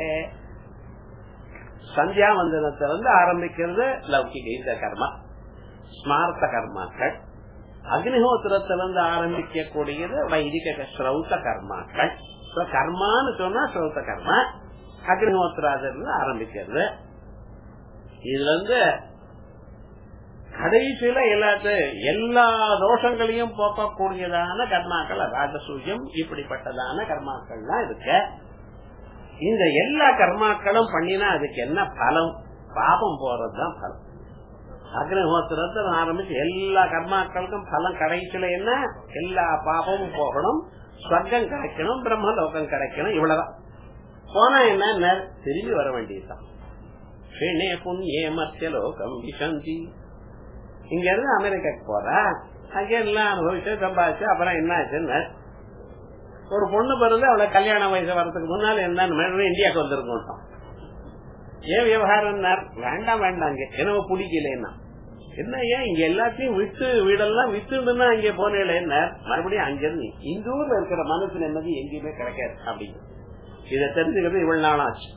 சந்தியாவந்தனத்தை வந்து ஆரம்பிக்கிறது லௌகிக இந்த கர்மா ஸ்மார்த்த கர்மாக்கள் அக்னிஹோத்திரத்திலிருந்து ஆரம்பிக்கக்கூடியது வைதிக ஸ்ரௌத்த கர்மாக்கள் கர்மான்னு சொன்னா ஸ்ரௌத்த கர்மா அக்னிஹோத்திராதிலிருந்து ஆரம்பிக்கிறது இதுல இருந்து கடைசியில எல்லாத்து எல்லா தோஷங்களையும் போக்கக்கூடியதான கர்மாக்கள் ராஜசூயம் இப்படிப்பட்டதான கர்மாக்கள்லாம் இருக்க இந்த எல்லா கர்மாக்களும் பண்ணினா அதுக்கு என்ன பலம் பாபம் போறதுதான் பலம் அக்னிஹோத்திரத்தை ஆரம்பிச்சு எல்லா கர்மாக்களுக்கும் பலம் கடைசியில என்ன எல்லா பாபமும் போகணும் ஸ்வர்க்கம் கிடைக்கணும் பிரம்மலோகம் கிடைக்கணும் இவ்வளவுதான் போனா என்ன திரும்பி வர வேண்டியதுதான் ஸ்ரீனே புண்ணிய மத்திய லோகம் விசந்தி இங்க இருந்து அமெரிக்காக்கு போறா அங்க எல்லாம் அனுபவிச்சு சம்பாதிச்சு அப்புறம் என்ன ஆச்சுன்னு ஒரு பொண்ணு பிறந்து அவளை கல்யாண வயசு வரதுக்கு முன்னால என்ன இந்தியாவுக்கு வந்திருக்கோம் ஏன் விவகாரம் வேண்டாம் வேண்டாம் இங்க எனக்கு பிடிக்கலன்னா என்ன ஏன் இங்க எல்லாத்தையும் விட்டு வீடெல்லாம் வித்துடுன்னா இங்க போனேல என்ன மறுபடியும் அங்கிருந்து இந்த ஊர்ல இருக்கிற மனசு நிம்மதி எங்கேயுமே கிடைக்காது அப்படின்னு இதை தெரிஞ்சுக்கிறது இவ்வளவு நாள் ஆச்சு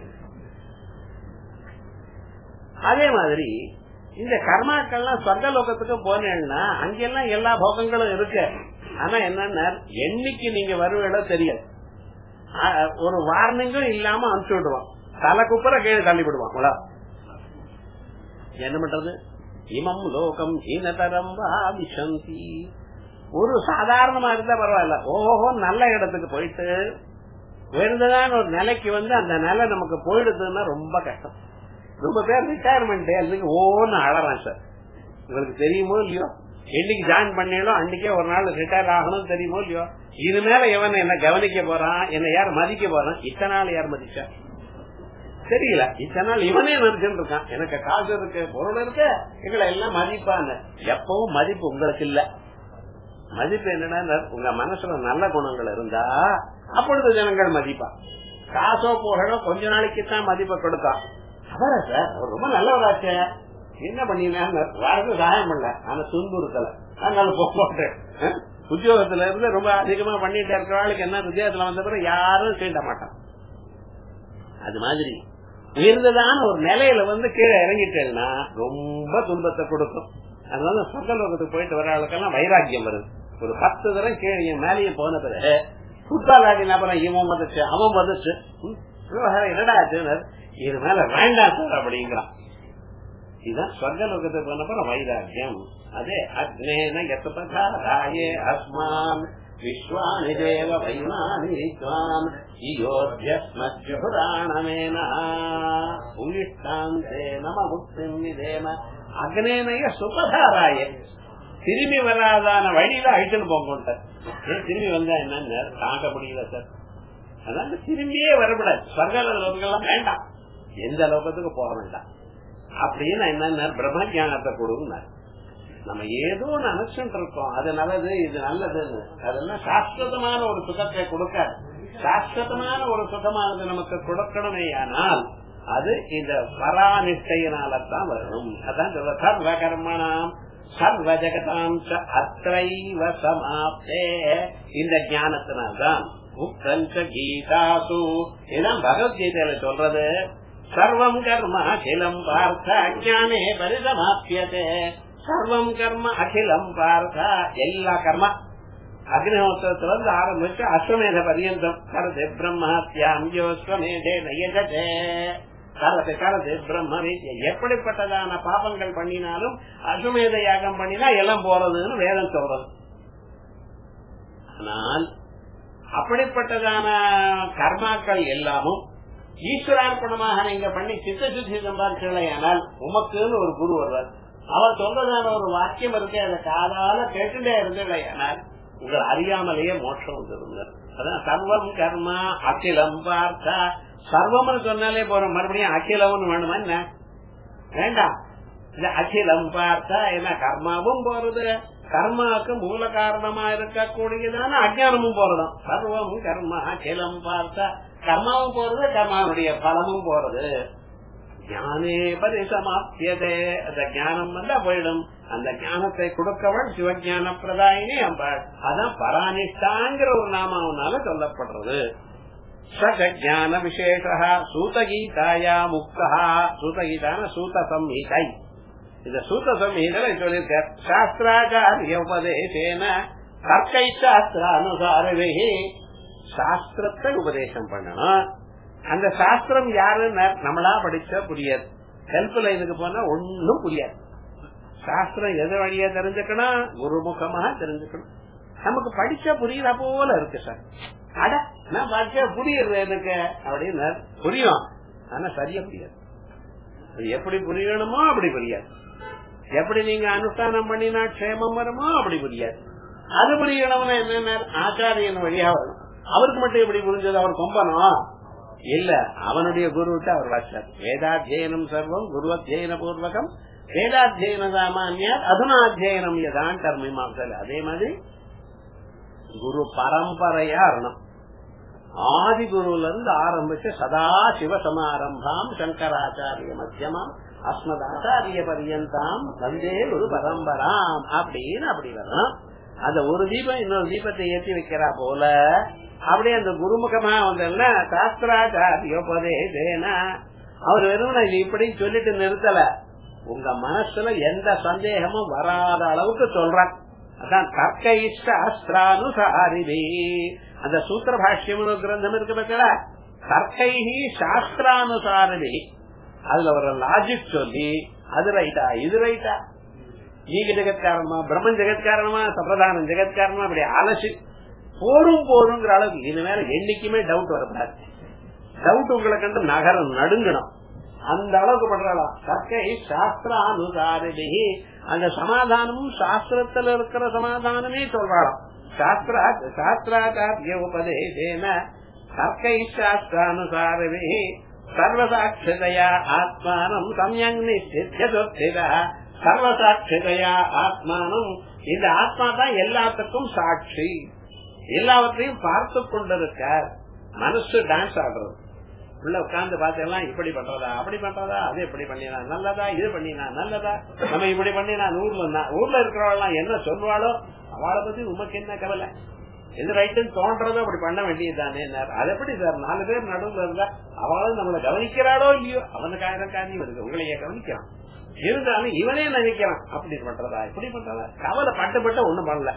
அதே மாதிரி இந்த கர்மாக்கள்லாம் சொர்க்க லோகத்துக்கு போனேன்னா அங்கெல்லாம் எல்லா போகங்களும் இருக்கு ஆனா என்னன்னா என்னைக்கு நீங்க வருவீங்களோ தெரியாது ஒரு வார்னிங்கும் இல்லாம அனுப்பிச்சு விடுவான் தலை குப்புற கீழே தள்ளி விடுவான் என்ன பண்றது இமம் லோகம் ஹீனதரம் விசந்தி ஒரு சாதாரணமா இருந்தா பரவாயில்ல ஓஹோ நல்ல இடத்துக்கு போயிட்டு உயர்ந்ததான ஒரு நிலைக்கு வந்து அந்த நிலை நமக்கு போயிடுதுன்னா ரொம்ப கஷ்டம் ரொம்ப பேர் ரிட்டையர்மெண்ட் அதுக்கு ஓன்னு அழறான் சார் உங்களுக்கு தெரியுமோ இல்லையோ என்னைக்கு ஜாயின் பண்ணாலும் அன்னைக்கே ஒரு நாள் ரிட்டையர் ஆகணும் தெரியுமோ இல்லையோ இது மேல எவன் என்ன கவனிக்க போறான் என்ன யார் மதிக்க போறான் இத்தனை நாள் யார் மதிச்சா தெரியல இத்தனை நாள் இவனே நினைச்சுட்டு இருக்கான் எனக்கு காசு இருக்கு பொருள் இருக்கு எங்களை எல்லாம் மதிப்பான்னு எப்பவும் மதிப்பு உங்களுக்கு இல்ல மதிப்பு என்னன்னா உங்க மனசுல நல்ல குணங்கள் இருந்தா அப்பொழுது ஜனங்கள் மதிப்பா காசோ புகழோ கொஞ்ச நாளைக்கு தான் மதிப்பை கொடுத்தான் அவரா சார் அவர் ரொம்ப நல்லவராச்சே என்ன பண்ணினாங்க வரது சகாயம் பண்ணல ஆனா துன்புறுத்தல அதனால போட்டேன் உத்தியோகத்துல இருந்து ரொம்ப அதிகமா பண்ணிட்டு இருக்கிற ஆளுக்கு என்ன வித்தியாசத்துல வந்த பிறகு யாரும் சீண்ட மாட்டான் அது மாதிரி உயர்ந்ததான ஒரு நிலையில வந்து கீழே இறங்கிட்டேன்னா ரொம்ப துன்பத்தை கொடுக்கும் அதனால சொர்க்கலோகத்துக்கு போயிட்டு வர ஆளுக்கெல்லாம் வைராக்கியம் வருது ஒரு பத்து தரம் கீழே மேலேயும் போன பிறகு புத்தாலாடின அப்புறம் இவன் வந்துச்சு அவன் வந்துச்சு என்னடா இது மேல வேண்டாம் சார் அப்படிங்கிறான் இதுதான் ஸ்வர்கலோகத்துக்கு போனப்பறம் வைராக்கியம் அதே அக்னேன எத்தே அஸ்மான் விஸ்வானி தேவ வைமானி வித்வான் யோத்யஸ்மஜுராணமேன உயிஷ்டாந்தே நம முக்திம் விதேம அக்னேனைய சுபதாராய திரும்பி வராதான வழியில அழிச்சுன்னு போங்க திரும்பி வந்தா என்னன்னு தாங்க முடியல சார் அதனால திரும்பியே வரக்கூடாது ஸ்வர்க லோகங்கள்லாம் வேண்டாம் எந்த லோகத்துக்கு போக வேண்டாம் அப்படின்னு என்ன பிரம்ம ஜானத்தை கொடுங்க நம்ம ஏதோ நினைச்சுட்டு இருக்கோம் அது நல்லது இது நல்லதுன்னு அதெல்லாம் சாஸ்வதமான ஒரு சுகத்தை கொடுக்காது சாஸ்வதமான ஒரு சுகமானது நமக்கு கொடுக்கணுமே ஆனால் அது இந்த பராநிஷ்டையினால்தான் வரணும் அதான் சொல்ல சர்வ கர்மணாம் சர்வ ஜகதாம் அத்தைவ சமாப்தே இந்த ஞானத்தினால்தான் உக்தஞ்ச கீதாசு இதான் பகவத்கீதையில சொல்றது சர்வம் கர்ம அகிலம் பார்த்த அஜானே பரிசமாப்பியதே சர்வம் கர்ம அகிலம் பார்த்த எல்லா கர்மா அக்னிஹோத்திரத்துல இருந்து ஆரம்பிச்சு அஸ்வமேத பரியந்தம் கரதே பிரம்மாத்தியாம் யோஸ்வமேதே நயஜதே கரத்தை கரதே பிரம்ம எப்படிப்பட்டதான பாபங்கள் பண்ணினாலும் அஸ்வமேத யாகம் பண்ணினா எல்லாம் போறதுன்னு வேதம் சொல்றது ஆனால் அப்படிப்பட்டதான கர்மாக்கள் எல்லாமும் ஈஸ்வரார்ப்பணமாக நீங்க பண்ணி சித்த சுத்தி சம்பாதிச்சீங்களேயானால் உமக்குன்னு ஒரு குரு வருவார் அவர் சொல்றதான ஒரு வாக்கியம் இருக்கு அதை காதால கேட்டுட்டே இருந்தீங்களேயானால் உங்கள் அறியாமலேயே மோட்சம் வந்துருங்க அதான் சர்வம் கர்மா அகிலம் பார்த்தா சர்வம்னு சொன்னாலே போறோம் மறுபடியும் அகிலம்னு வேணுமா என்ன வேண்டாம் இந்த அகிலம் பார்த்தா என்ன கர்மாவும் போறது கர்மாவுக்கு மூல காரணமா இருக்கக்கூடியதான அஜானமும் போறதும் சர்வம் கர்மா அகிலம் பார்த்தா கர்மாவும் போறது கர்மாவுடைய பலமும் போறது ஞானே பரிசமாப்பியதே அந்த ஞானம் வந்தா போயிடும் அந்த ஞானத்தை கொடுக்கவள் சிவஞான பிரதாயினி அம்பாள் அதான் பரானிஷ்டாங்கிற ஒரு நாமாவனால சொல்லப்படுறது சகஜான விசேஷ சூதகீதாயா முக்தா சூதகீதான சூத சம்ஹீதை இந்த சூத்த சம்ஹீதல சொல்லியிருக்க சாஸ்திராச்சாரிய உபதேசேன தர்க்கை சாஸ்திரானுசாரவே சாஸ்திரத்தை உபதேசம் பண்ணணும் அந்த சாஸ்திரம் யாருன்னு நம்மளா படிச்சா புரியாது ஹெல்ப் லைனுக்கு போனா ஒன்னும் புரியாது சாஸ்திரம் எது வழியா தெரிஞ்சுக்கணும் குருமுகமாக தெரிஞ்சுக்கணும் நமக்கு படிச்சா புரியுற போல இருக்கு சார் அட நான் படிச்சா புரியுது எனக்கு அப்படின்னு புரியும் ஆனா சரியா புரியாது எப்படி புரியணுமோ அப்படி புரியாது எப்படி நீங்க அனுஷ்டானம் பண்ணினா க்ஷேமம் வருமோ அப்படி புரியாது அது புரியணும்னா என்ன ஆச்சாரியன் வழியா வரும் அவருக்கு மட்டும் எப்படி புரிஞ்சது அவர் கொம்பனும் இல்ல அவனுடைய குருவிட்டு அவர் வாச்சார் வேதாத்தியனம் சர்வம் குருவத்தியன பூர்வகம் வேதாத்தியன சாமானியா அதுனாத்தியனம் எதான் கர்மிமாசல் அதே மாதிரி குரு பரம்பரையா இருக்கணும் ஆதி குருல இருந்து ஆரம்பிச்சு சதா சிவ சமாரம்பாம் சங்கராச்சாரிய மத்தியமாம் அஸ்மதாச்சாரிய பரியந்தாம் வந்தே குரு பரம்பராம் அப்படின்னு அப்படி வரணும் அந்த ஒரு தீபம் இன்னொரு தீபத்தை ஏற்றி வைக்கிறா போல அப்படியே அந்த குருமுகமா வந்தா சாஸ்திராச்சாரியோபதேசேன அவர் வெறும் இது இப்படி சொல்லிட்டு நிறுத்தல உங்க மனசுல எந்த சந்தேகமும் வராத அளவுக்கு சொல்றான் அதான் தர்க்கை சாஸ்திரானுசாரிதி அந்த சூத்திர பாஷ்யம் கிரந்தம் இருக்கு பத்தில தர்க்கை சாஸ்திரானுசாரிதி அதுல ஒரு லாஜிக் சொல்லி அது ரைட்டா இது ரைட்டா நீங்க ஜெகத் காரணமா பிரம்மன் ஜெகத் காரணமா சம்பிரதானம் ஜெகத் காரணமா அப்படி அலசி போரும் போருங்கிற அளவுக்கு இது மேல என்னைக்குமே டவுட் வரக்கூடாது டவுட் உங்களை கண்டு நகரம் நடுங்கணும் அந்த அளவுக்கு பண்றாளாம் தர்க்கை சாஸ்திரானுசாரிதி அந்த சமாதானமும் சாஸ்திரத்துல இருக்கிற சமாதானமே சொல்றாளாம் சாஸ்திரா சாஸ்திராச்சாரிய உபதேசேன தர்க்கை சாஸ்திரானுசாரிதி சர்வசாட்சிதையா ஆத்மானம் சமயங் நிச்சித்திய சர்வசாட்சிதையா ஆத்மானம் இந்த ஆத்மா தான் எல்லாத்துக்கும் சாட்சி எல்லாவற்றையும் பார்த்து கொண்டிருக்கார் மனசு டான்ஸ் ஆடுறது உள்ள உட்கார்ந்து பார்த்தெல்லாம் இப்படி பண்றதா அப்படி பண்றதா அது எப்படி பண்ணினா நல்லதா இது பண்ணினா நல்லதா நம்ம இப்படி பண்ணினா ஊர்ல ஊர்ல இருக்கிறவெல்லாம் என்ன சொல்வாளோ அவளை பத்தி உமக்கு என்ன கவலை எது ரைட்டுன்னு தோன்றதோ அப்படி பண்ண வேண்டியதுதானே அது எப்படி சார் நாலு பேர் நடுவுல இருந்தா அவளும் நம்மளை கவனிக்கிறாளோ இல்லையோ அவனுக்கு ஆயிரம் காரியம் இருக்கு உங்களையே கவனிக்கிறான் இருந்தாலும் இவனே நினைக்கிறான் அப்படி பண்றதா இப்படி பண்றதா கவலை பட்டுப்பட்ட ஒண்ணும் பண்ணல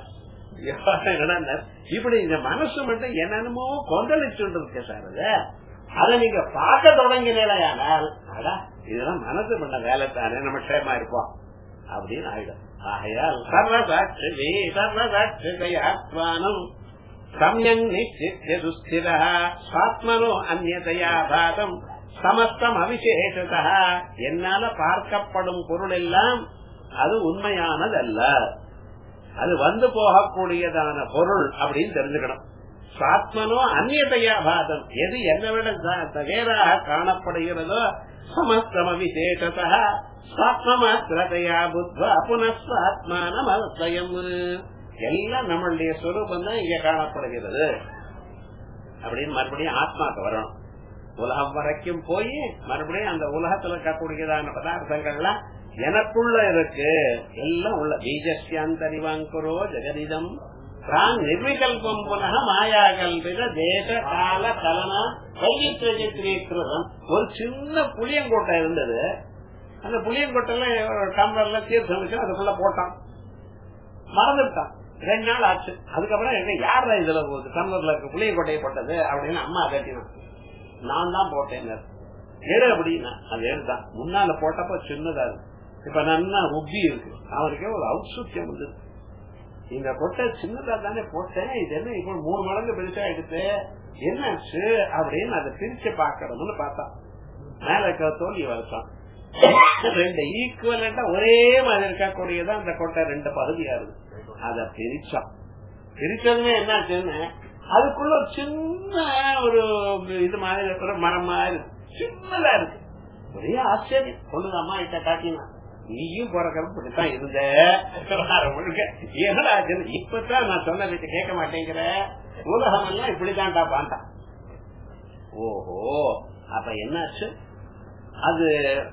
இப்படி இந்த மனசு மட்டும் என்னென்னமோ கொந்தளிச்சுட்டு இருக்கு சார் அது அதை நீங்க பார்க்க தொடங்கினால் அடா இதெல்லாம் மனசு பண்ண வேலை தானே நம்ம க்ஷேமா இருப்போம் அப்படின்னு ஆயிடும் ஆகையால் சர்வசாட்சி சர்வசாட்சி ஆத்மானம் சமயங் நிச்சித்ய சுஸ்திர சுவாத்மனோ அந்நதையா பாதம் சமஸ்தம் அவிசேஷதா என்னால பார்க்கப்படும் பொருள் எல்லாம் அது உண்மையானதல்ல அது வந்து போகக்கூடியதான பொருள் அப்படின்னு தெரிஞ்சுக்கணும் சாத்மனோ அந்நியதையா பாதம் எது என்ன விட வேறாக காணப்படுகிறதோ சமஸ்தம விசேஷதா சாத்மமாத்திரதையா புத்வா புனஸ்வாத்மானம் அவசியம் எல்லாம் நம்மளுடைய சொரூபம் தான் இங்க காணப்படுகிறது அப்படின்னு மறுபடியும் ஆத்மாக்கு வரணும் உலகம் வரைக்கும் போய் மறுபடியும் அந்த உலகத்துல இருக்கக்கூடியதான பதார்த்தங்கள்லாம் எனக்குள்ள இருக்கு எல்லாம் உள்ள பீஜஸ்யாந்தரிவாங்குரோ ஜெகதிதம் பிராங் நிர்விகல்பம் புனக மாயா கல்பித தேச கால கலனா வைகிருதம் ஒரு சின்ன புளியங்கோட்டை இருந்தது அந்த புளியங்கோட்டையில டம்ளர்ல தீர்த்தம் வச்சு அதுக்குள்ள போட்டான் மறந்துட்டான் ரெண்டு நாள் ஆச்சு அதுக்கப்புறம் என்ன யாரா இதுல டம்ளர்ல இருக்க புளியங்கோட்டையை போட்டது அப்படின்னு அம்மா கட்டினான் நான் தான் போட்டேன் எடு அப்படின்னா அது எடுத்தான் முன்னால போட்டப்ப சின்னதா இருக்கு இப்ப நல்லா உப்பி இருக்கு அவனுக்கே ஒரு ஔத்சுத்தியம் வந்து இந்த கொட்டை சின்னதா தானே போட்டேன் இது என்ன இப்ப மூணு மடங்கு பெருசா எடுத்து என்னாச்சு அப்படின்னு அதை பிரிச்சு பாக்கணும்னு பார்த்தான் மேல இருக்க தோல்வி வருஷம் ரெண்டு ஈக்குவலண்டா ஒரே மாதிரி இருக்கக்கூடியதான் அந்த கொட்டை ரெண்டு பகுதியா இருக்கு அத பிரிச்சான் பிரிச்சதுமே என்னாச்சுன்னு அதுக்குள்ள ஒரு சின்ன ஒரு இது மாதிரி ஒரு மரம் மாதிரி சின்னதா இருக்கு ஒரே ஆச்சரியம் கொண்டு அம்மா கிட்ட காட்டினா நீயும் பிறக்கிறது இப்படித்தான் இருந்த என்னடா இப்பதான் நான் சொன்னதுக்கு கேட்க மாட்டேங்கிற உலகம் எல்லாம் இப்படித்தான்டா பாண்டான் ஓஹோ அப்ப என்னாச்சு அது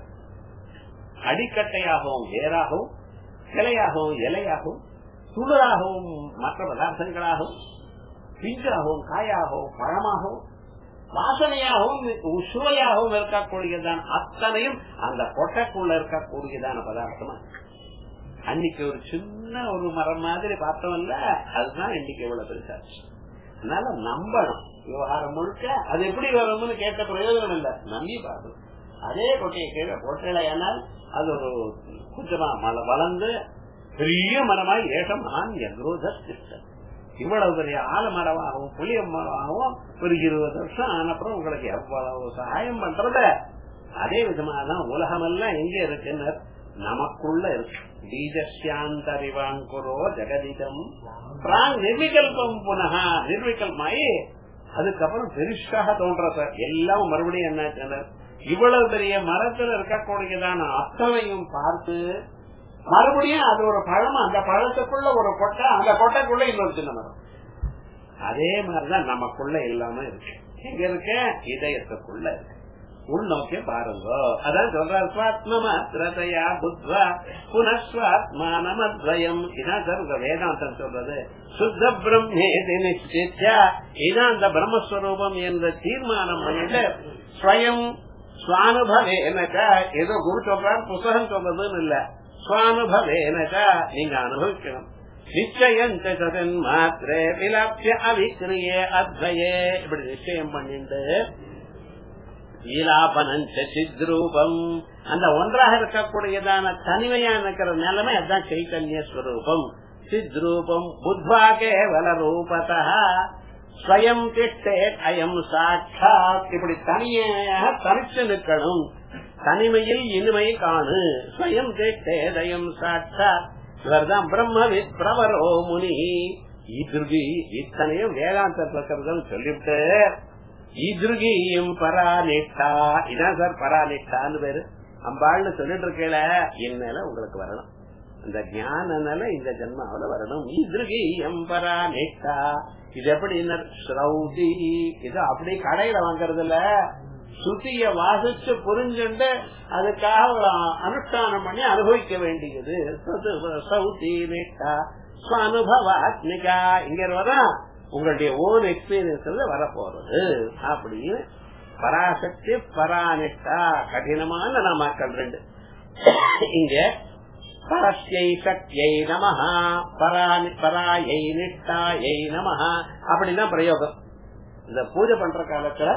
அடிக்கட்டையாகவும் வேறாகவும் கிளையாகவும் இலையாகவும் சுடராகவும் மற்ற பதார்த்தங்களாகவும் பிஞ்சாகவும் காயாகவும் பழமாகவும் வாசனையாகவும் சுவையாகவும் இருக்கக்கூடியதான அத்தனையும் அந்த கொட்டைக்குள்ள இருக்கக்கூடியதான பதார்த்தமா அன்னைக்கு ஒரு சின்ன ஒரு மரம் மாதிரி பார்த்தோம்ல அதுதான் இன்னைக்கு இவ்வளவு பெருசாச்சு அதனால நம்பணும் விவகாரம் முழுக்க அது எப்படி வரும்னு கேட்ட பிரயோஜனம் இல்ல நம்பி பார்க்கணும் அதே கொட்டையை கீழே போட்டலையானால் அது ஒரு கொஞ்சமா மழை வளர்ந்து பெரிய மரமாய் ஏகம் நான் எக்ரோத சிஸ்டம் இவ்வளவு பெரிய ஆலமரமாகவும் புளிய மரமாகவும் ஒரு இருபது வருஷம் ஆனப்புறம் உங்களுக்கு எவ்வளவு சகாயம் பண்றத அதே விதமாதான் உலகம் எல்லாம் எங்க இருக்குன்னு நமக்குள்ள இருக்கு பீஜஸ்யாந்தரிவாங்குரோ ஜெகதிதம் பிராங் நிர்விகல்பம் புனகா நிர்விகல்மாயி அதுக்கப்புறம் பெருசாக தோன்ற எல்லாம் மறுபடியும் என்ன இவ்வளவு பெரிய மரத்துல இருக்கக்கூடியதான அத்தனையும் பார்த்து மறுபடியும் அது ஒரு பழம் அந்த பழத்துக்குள்ள ஒரு கொட்டை அந்த கொட்டைக்குள்ள இன்னொரு சின்ன மரம் அதே மாதிரிதான் நமக்குள்ள இல்லாம இருக்கு எங்க இருக்க இதயத்துக்குள்ள இருக்கு உள்நோக்கி பாருங்க அதான் சொல்றார் சுவாத்மமாத்திரதையா புத்வா புனஸ்வாத்மானமத்வயம் இதான் சார் உங்க வேதாந்தம் சொல்றது சுத்த பிரம்மேதி நிச்சித்யா இதான் அந்த பிரம்மஸ்வரூபம் என்ற தீர்மானம் பண்ணிட்டு ஸ்வயம் சுவானுபவேனக ஏதோ குரு சொல்றார் புத்தகம் சொல்றதுன்னு இல்ல சுவானுபவேனக நீங்க அனுபவிக்கணும் நிச்சயம் சதன் மாத்திரே விலாப்ய அவிக்கிரியே அத்வயே இப்படி நிச்சயம் பண்ணிட்டு ஈலாபனஞ்ச சித்ரூபம் அந்த ஒன்றாக இருக்கக்கூடியதான தனிமையா இருக்கிற நிலைமை அதுதான் சைத்தன்ய ஸ்வரூபம் சித்ரூபம் புத்வா கேவல ரூபதா ஸ்வயம் திட்டே அயம் சாட்சாத் இப்படி தனியாக தனிச்சு நிற்கணும் தனிமையில் இனிமை காணு ஸ்வயம் திட்டே தயம் சாட்சாத் இவர்தான் பிரம்மவித் பிரவரோ முனி இதுர்கி இத்தனையும் வேதாந்தத்தில் இருக்கிறதுன்னு சொல்லிவிட்டு இதுர்கியும் பரானிட்டா இதான் சார் பரானிட்டான்னு பேரு அம்பாள்னு சொல்லிட்டு இருக்கல என்னால உங்களுக்கு வரணும் இந்த ஞான நிலை இந்த ஜென்மாவில வரணும் இதுர்கியம் பரானிட்டா இது எப்படி ஸ்ரௌதி இது அப்படி கடையில வாங்கறது இல்ல சுத்திய வாசிச்சு புரிஞ்சுண்டு அதுக்காக அனுஷ்டானம் பண்ணி அனுபவிக்க வேண்டியது சௌதி நிட்டா ஸ்வனுபவாத்மிகா இங்க வரா உங்களுடைய ஓன் எக்ஸ்பீரியன்ஸ்ல வரப்போறது அப்படின்னு பராசக்தி பரானிட்டா கடினமான நாமாக்கள் ரெண்டு இங்க பரஸ்யை சக்தியை நமஹா பராயை நிட்டாயை நமஹா அப்படிதான் பிரயோகம் இந்த பூஜை பண்ற காலத்துல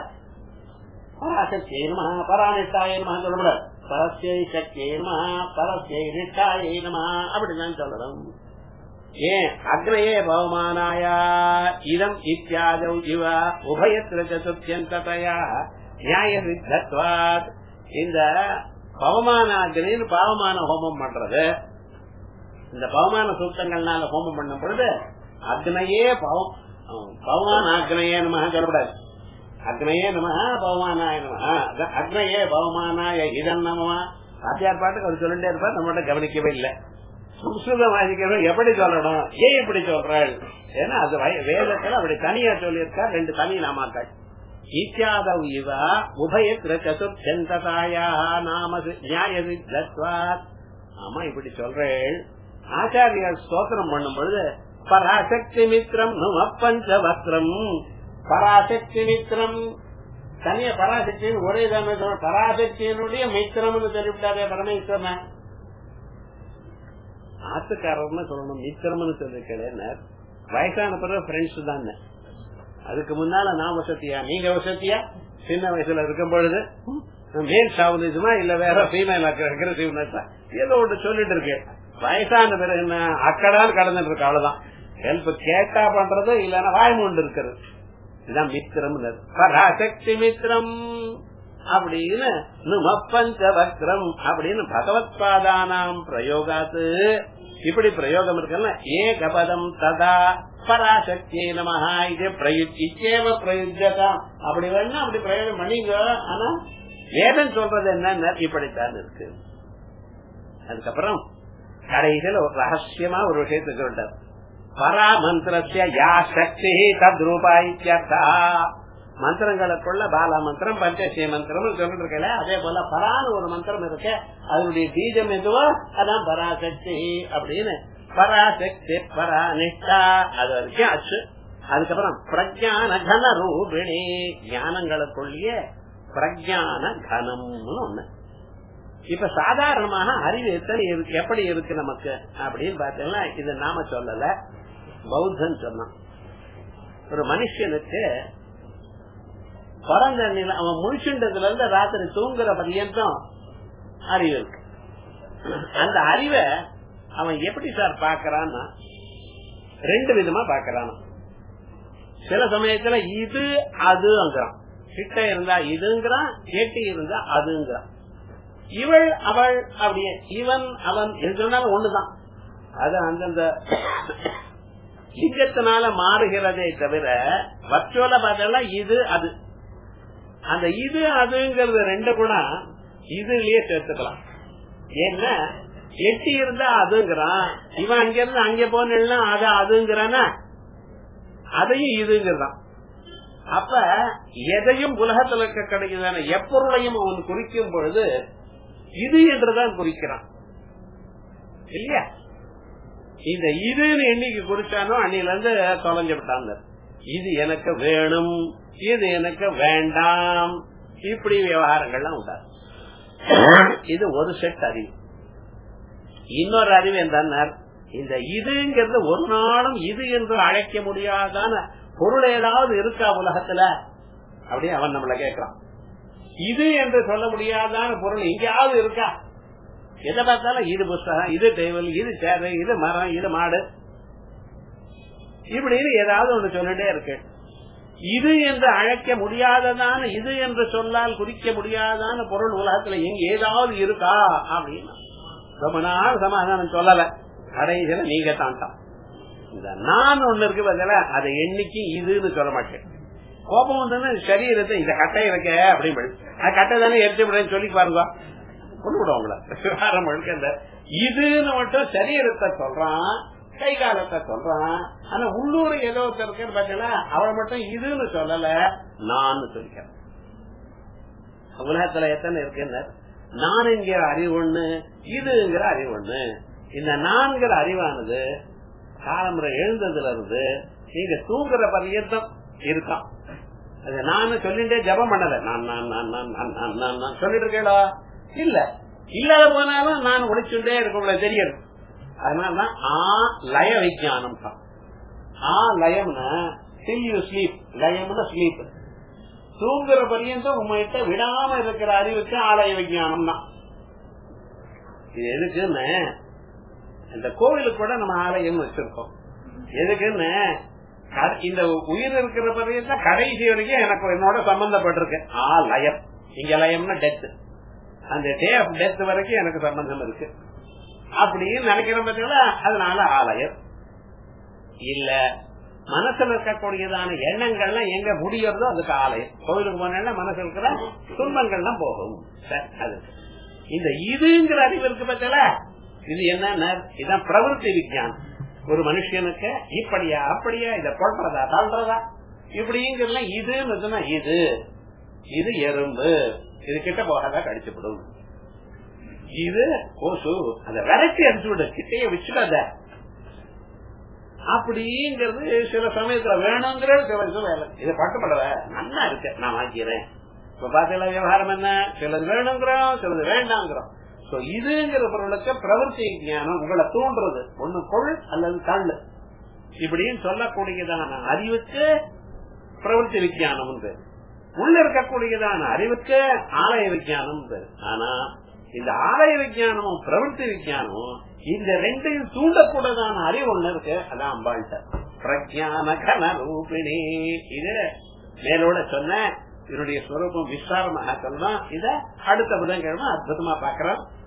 பராசக்தியை நமஹா பரானிட்டாயை நமஹா சொல்லக்கூடாது பரஸ்யை சக்தியை நமஹா பரஸ்யை நிட்டாயை நமஹா அப்படிதான் சொல்லணும் ஏன் அக்னயே பவமானாயா இதம் இத்தியாதௌ இவ உபயத்திர சதுர்த்தியந்ததையா நியாய சித்தத்வாத் இந்த பவமான அக்னின்னு பாவமான ஹோமம் பண்றது இந்த பவமான சூத்தங்கள்னால ஹோமம் பண்ணும் பொழுது அக்னையே பவம் பவமான அக்னையே நமக சொல்லப்படாது அக்னையே நம பவமானாய நம அக்னையே பவமானாய இதன் நம ஆத்தியார் பாட்டுக்கு அவர் சொல்லிட்டே இருப்பார் நம்மகிட்ட கவனிக்கவே இல்லை சம்ஸ்கிருதம் வாசிக்கிறோம் எப்படி சொல்லணும் ஏன் இப்படி சொல்றாள் ஏன்னா அது வேதத்துல அப்படி தனியா சொல்லியிருக்கா ரெண்டு தனி நாமாக்கள் ஈத்தியாதவ் இவ உபயத்திர சதுர்ச்சந்ததாயா நாம நியாய சித்தத்வாத் ஆமா இப்படி சொல்றேன் ஆச்சாரியார் ஸ்தோத்திரம் பண்ணும் பொழுது பராசக்தி மித்திரம் நும பஞ்சவக்ரம் பராசக்தி மித்திரம் தனிய பராசக்தியின் ஒரே தானே சொல்ற பராசக்தியினுடைய மித்திரம்னு சொல்லிவிட்டாரே பரமேஸ்வரன் ஆத்துக்காரர்னு சொல்லணும் மித்திரம்னு சொல்லிருக்கேன் வயசான பிறகு ஃப்ரெண்ட்ஸ் தான் அதுக்கு முன்னால நான் வசதியா நீங்க வசதியா சின்ன வயசுல இருக்கும் பொழுது மேல் சாவனிசமா இல்ல வேற ஃபீமேல் அக்ரசிவ்னஸ் ஏதோ ஒன்று சொல்லிட்டு இருக்கு வயசான பிறகு என்ன அக்கடான்னு கடந்துட்டு இருக்கு அவ்வளவுதான் ஹெல்ப் கேட்டா பண்றது இல்லன்னா வாய்மூண்டு இருக்கிறது இதுதான் மித்திரம் பராசக்தி மித்திரம் அப்படின்னு நுமப்பஞ்ச வக்ரம் அப்படின்னு பகவத் பாதானாம் பிரயோகாத்து இப்படி பிரயோகம் இருக்குல்ல ஏகபதம் ததா பராசக்தி நமஹா இது பிரயுஜேவ பிரயுஜதா அப்படி வேணா அப்படி பிரயோகம் பண்ணீங்க ஆனா வேதம் சொல்றது என்ன இப்படித்தான் இருக்கு அதுக்கப்புறம் கடைசியில் ஒரு ரகசியமா ஒரு விஷயத்தை சொல்றார் பராமந்திரஸ்ய யா சக்தி தத்ரூபா இத்தியர்த்தா மந்திரங்களுக்குள்ள பாலா மந்திரம் பஞ்சசிய மந்திரம் சொல்லிட்டு இருக்கல அதே போல பரான்னு ஒரு மந்திரம் இருக்கு அதனுடைய பீஜம் எதுவோ அதான் பராசக்தி அப்படின்னு பராசக்தி பரா நிஷ்டா அது வரைக்கும் ஆச்சு அதுக்கப்புறம் பிரஜான கன ரூபிணி ஞானங்களுக்குள்ளேயே பிரஜான கனம்னு ஒண்ணு இப்ப சாதாரணமான அறிவு எத்தனை இருக்கு எப்படி இருக்கு நமக்கு அப்படின்னு பாத்தீங்கன்னா இது நாம சொல்லல பௌத்தன் சொன்னான் ஒரு மனுஷனுக்கு பிறந்த நிலை அவன் முழிச்சுண்டதுல இருந்து ராத்திரி தூங்குற பர்யந்தம் அறிவு இருக்கு அந்த அறிவை அவன் எப்படி சார் பாக்குறான்னா ரெண்டு விதமா பாக்குறான் சில சமயத்துல இது அதுங்கிறான் கிட்ட இருந்தா இதுங்கிறான் கேட்டி இருந்தா அதுங்கிறான் இவள் அவள் அப்படியே இவன் அவன் எது சொன்னாலும் ஒண்ணுதான் அது அந்தந்த லிங்கத்தினால மாறுகிறதே தவிர வர்ச்சுவல பார்த்தா இது அது அந்த இது அதுங்கிறது ரெண்டு குணம் இதுலயே சேர்த்துக்கலாம் ஏன்னா எட்டி இருந்தா அதுங்கிறான் இவன் அங்க இருந்து அங்க போனா அது அதுங்கிறானா அதையும் இதுங்கிறான் அப்ப எதையும் உலகத்தில் இருக்க கிடைக்குதான எப்பொருளையும் அவன் குறிக்கும் பொழுது இது என்றுதான் குறிக்கிறான் இல்லையா இந்த இதுன்னு என்னைக்கு குறிச்சானோ அன்னில இருந்து தொலைஞ்சு விட்டாங்க இது எனக்கு வேணும் இது எனக்கு வேண்டாம் இப்படி விவகாரங்கள்லாம் உண்டா இது ஒரு செட் அறிவு இன்னொரு அறிவு என்ன இந்த இதுங்கிறது ஒரு நாளும் இது என்று அழைக்க முடியாதான பொருள் ஏதாவது இருக்கா உலகத்துல அப்படி அவன் நம்மள கேட்கிறான் இது என்று சொல்ல முடியாதான பொருள் எங்கேயாவது இருக்கா எதை பார்த்தாலும் இது புஸ்தகம் இது டேபிள் இது சேர் இது மரம் இது மாடு இப்படின்னு ஏதாவது ஒண்ணு சொல்லிட்டே இருக்கு இது என்று அழைக்க முடியாததான இது என்று சொல்லால் குறிக்க முடியாதான பொருள் உலகத்துல எங்க ஏதாவது இருக்கா அப்படின்னு ரொம்ப நாள் சமாதானம் சொல்லல கடைசியில நீங்க தாண்டான் இந்த நான் ஒண்ணு இருக்கு பதில அதை என்னைக்கு இதுன்னு சொல்ல மாட்டேன் கோபம் வந்து சரீரத்தை இந்த கட்டை இருக்க அப்படின்னு அது கட்டை தானே எடுத்து விடுறேன்னு சொல்லி பாருங்க கொண்டு விடுவாங்கள விவகாரம் முழுக்க இந்த இதுன்னு மட்டும் சரீரத்தை சொல்றான் கை காலத்தை சொல்றான் ஆனா உள்ளூர் ஏதோ ஒருத்தர் பாத்தீங்கன்னா அவளை மட்டும் இதுன்னு சொல்லல நான் சொல்லிக்கிறேன் உலகத்துல எத்தனை இருக்குன்னு நான் என்கிற அறிவு ஒண்ணு இதுங்கிற அறிவு ஒண்ணு இந்த நான்கிற அறிவானது காலமுறை எழுந்ததுல இருந்து நீங்க தூங்குற பரியந்தம் இருக்கான் அது நான் சொல்லிட்டே ஜபம் பண்ணல நான் நான் நான் நான் நான் நான் நான் நான் சொல்லிட்டு இருக்கேடா இல்ல இல்லாத போனாலும் நான் ஒழிச்சுட்டே இருக்க தெரியும் அதனாலதான் ஆ லய விஜயானம் தான் ஆ லயம்னா சில் யூ ஸ்லீப் லயம்னா ஸ்லீப் தூங்குற பரியந்தம் உங்ககிட்ட விடாம இருக்கிற அறிவுக்கு ஆலய விஜயானம் தான் இது எதுக்குன்னு இந்த கோவிலுக்கு கூட நம்ம ஆலயம் வச்சிருக்கோம் எதுக்குன்னு இந்த உயிர் இருக்கிற பரியந்தம் கடைசி வரைக்கும் எனக்கு என்னோட சம்பந்தப்பட்டிருக்கு ஆ லயம் இங்க லயம்னா டெத் அந்த டே ஆஃப் டெத் வரைக்கும் எனக்கு சம்பந்தம் இருக்கு அப்படின்னு நினைக்கிறோம் பார்த்தீங்களா அதனால ஆலயம் இல்ல மனசுல இருக்கக்கூடியதான எண்ணங்கள்லாம் எங்க முடியறதோ அதுக்கு ஆலயம் கோவிலுக்கு போனா மனசுல இருக்கிற துன்பங்கள்லாம் போகும் அது இந்த இதுங்கிற அறிவு இருக்கு பார்த்தல இது என்ன இதான் பிரவருத்தி விஜயானம் ஒரு மனுஷனுக்கு இப்படியா அப்படியா இத கொள்றதா தள்ளுறதா இப்படிங்கிறதுல இதுன்னு இது இது எறும்பு இது கிட்ட போகாதா கடிச்சுவிடும் இது கொசு அத விரட்டி அடிச்சு விடு கிட்டைய வச்சுடாத அப்படிங்கிறது சில சமயத்துல வேணுங்கிற சில இது வேலை இதை பட்டுப்படல நல்லா இருக்கு நான் வாங்கிக்கிறேன் இப்ப பாத்தீங்களா விவகாரம் என்ன சிலது வேணுங்கிறோம் சிலது வேண்டாங்கிறோம் சோ இதுங்கிற பொருளுக்கு பிரவர்த்தி ஞானம் உங்களை தூண்டுறது ஒண்ணு கொள் அல்லது தள்ளு இப்படின்னு சொல்லக்கூடியதான அறிவுக்கு பிரவர்த்தி விஞ்ஞானம் உள்ள இருக்கக்கூடியதான அறிவுக்கு ஆலய விஞ்ஞானம் ஆனா இந்த ஆலய விஞ்ஞானமும் பிரவர்த்தி விஞ்ஞானமும் இந்த ரெண்டையும் தூண்டக்கூடதான அறிவு ஒண்ணு இருக்கு அதான் அம்பாள்கிட்ட பிரஜான கன ரூபிணி இது மேலோட சொன்ன இதனுடைய ஸ்வரூபம் விஸ்தாரமாக சொல்லலாம் இத அடுத்த புதன்கிழமை அற்புதமா பாக்குறோம்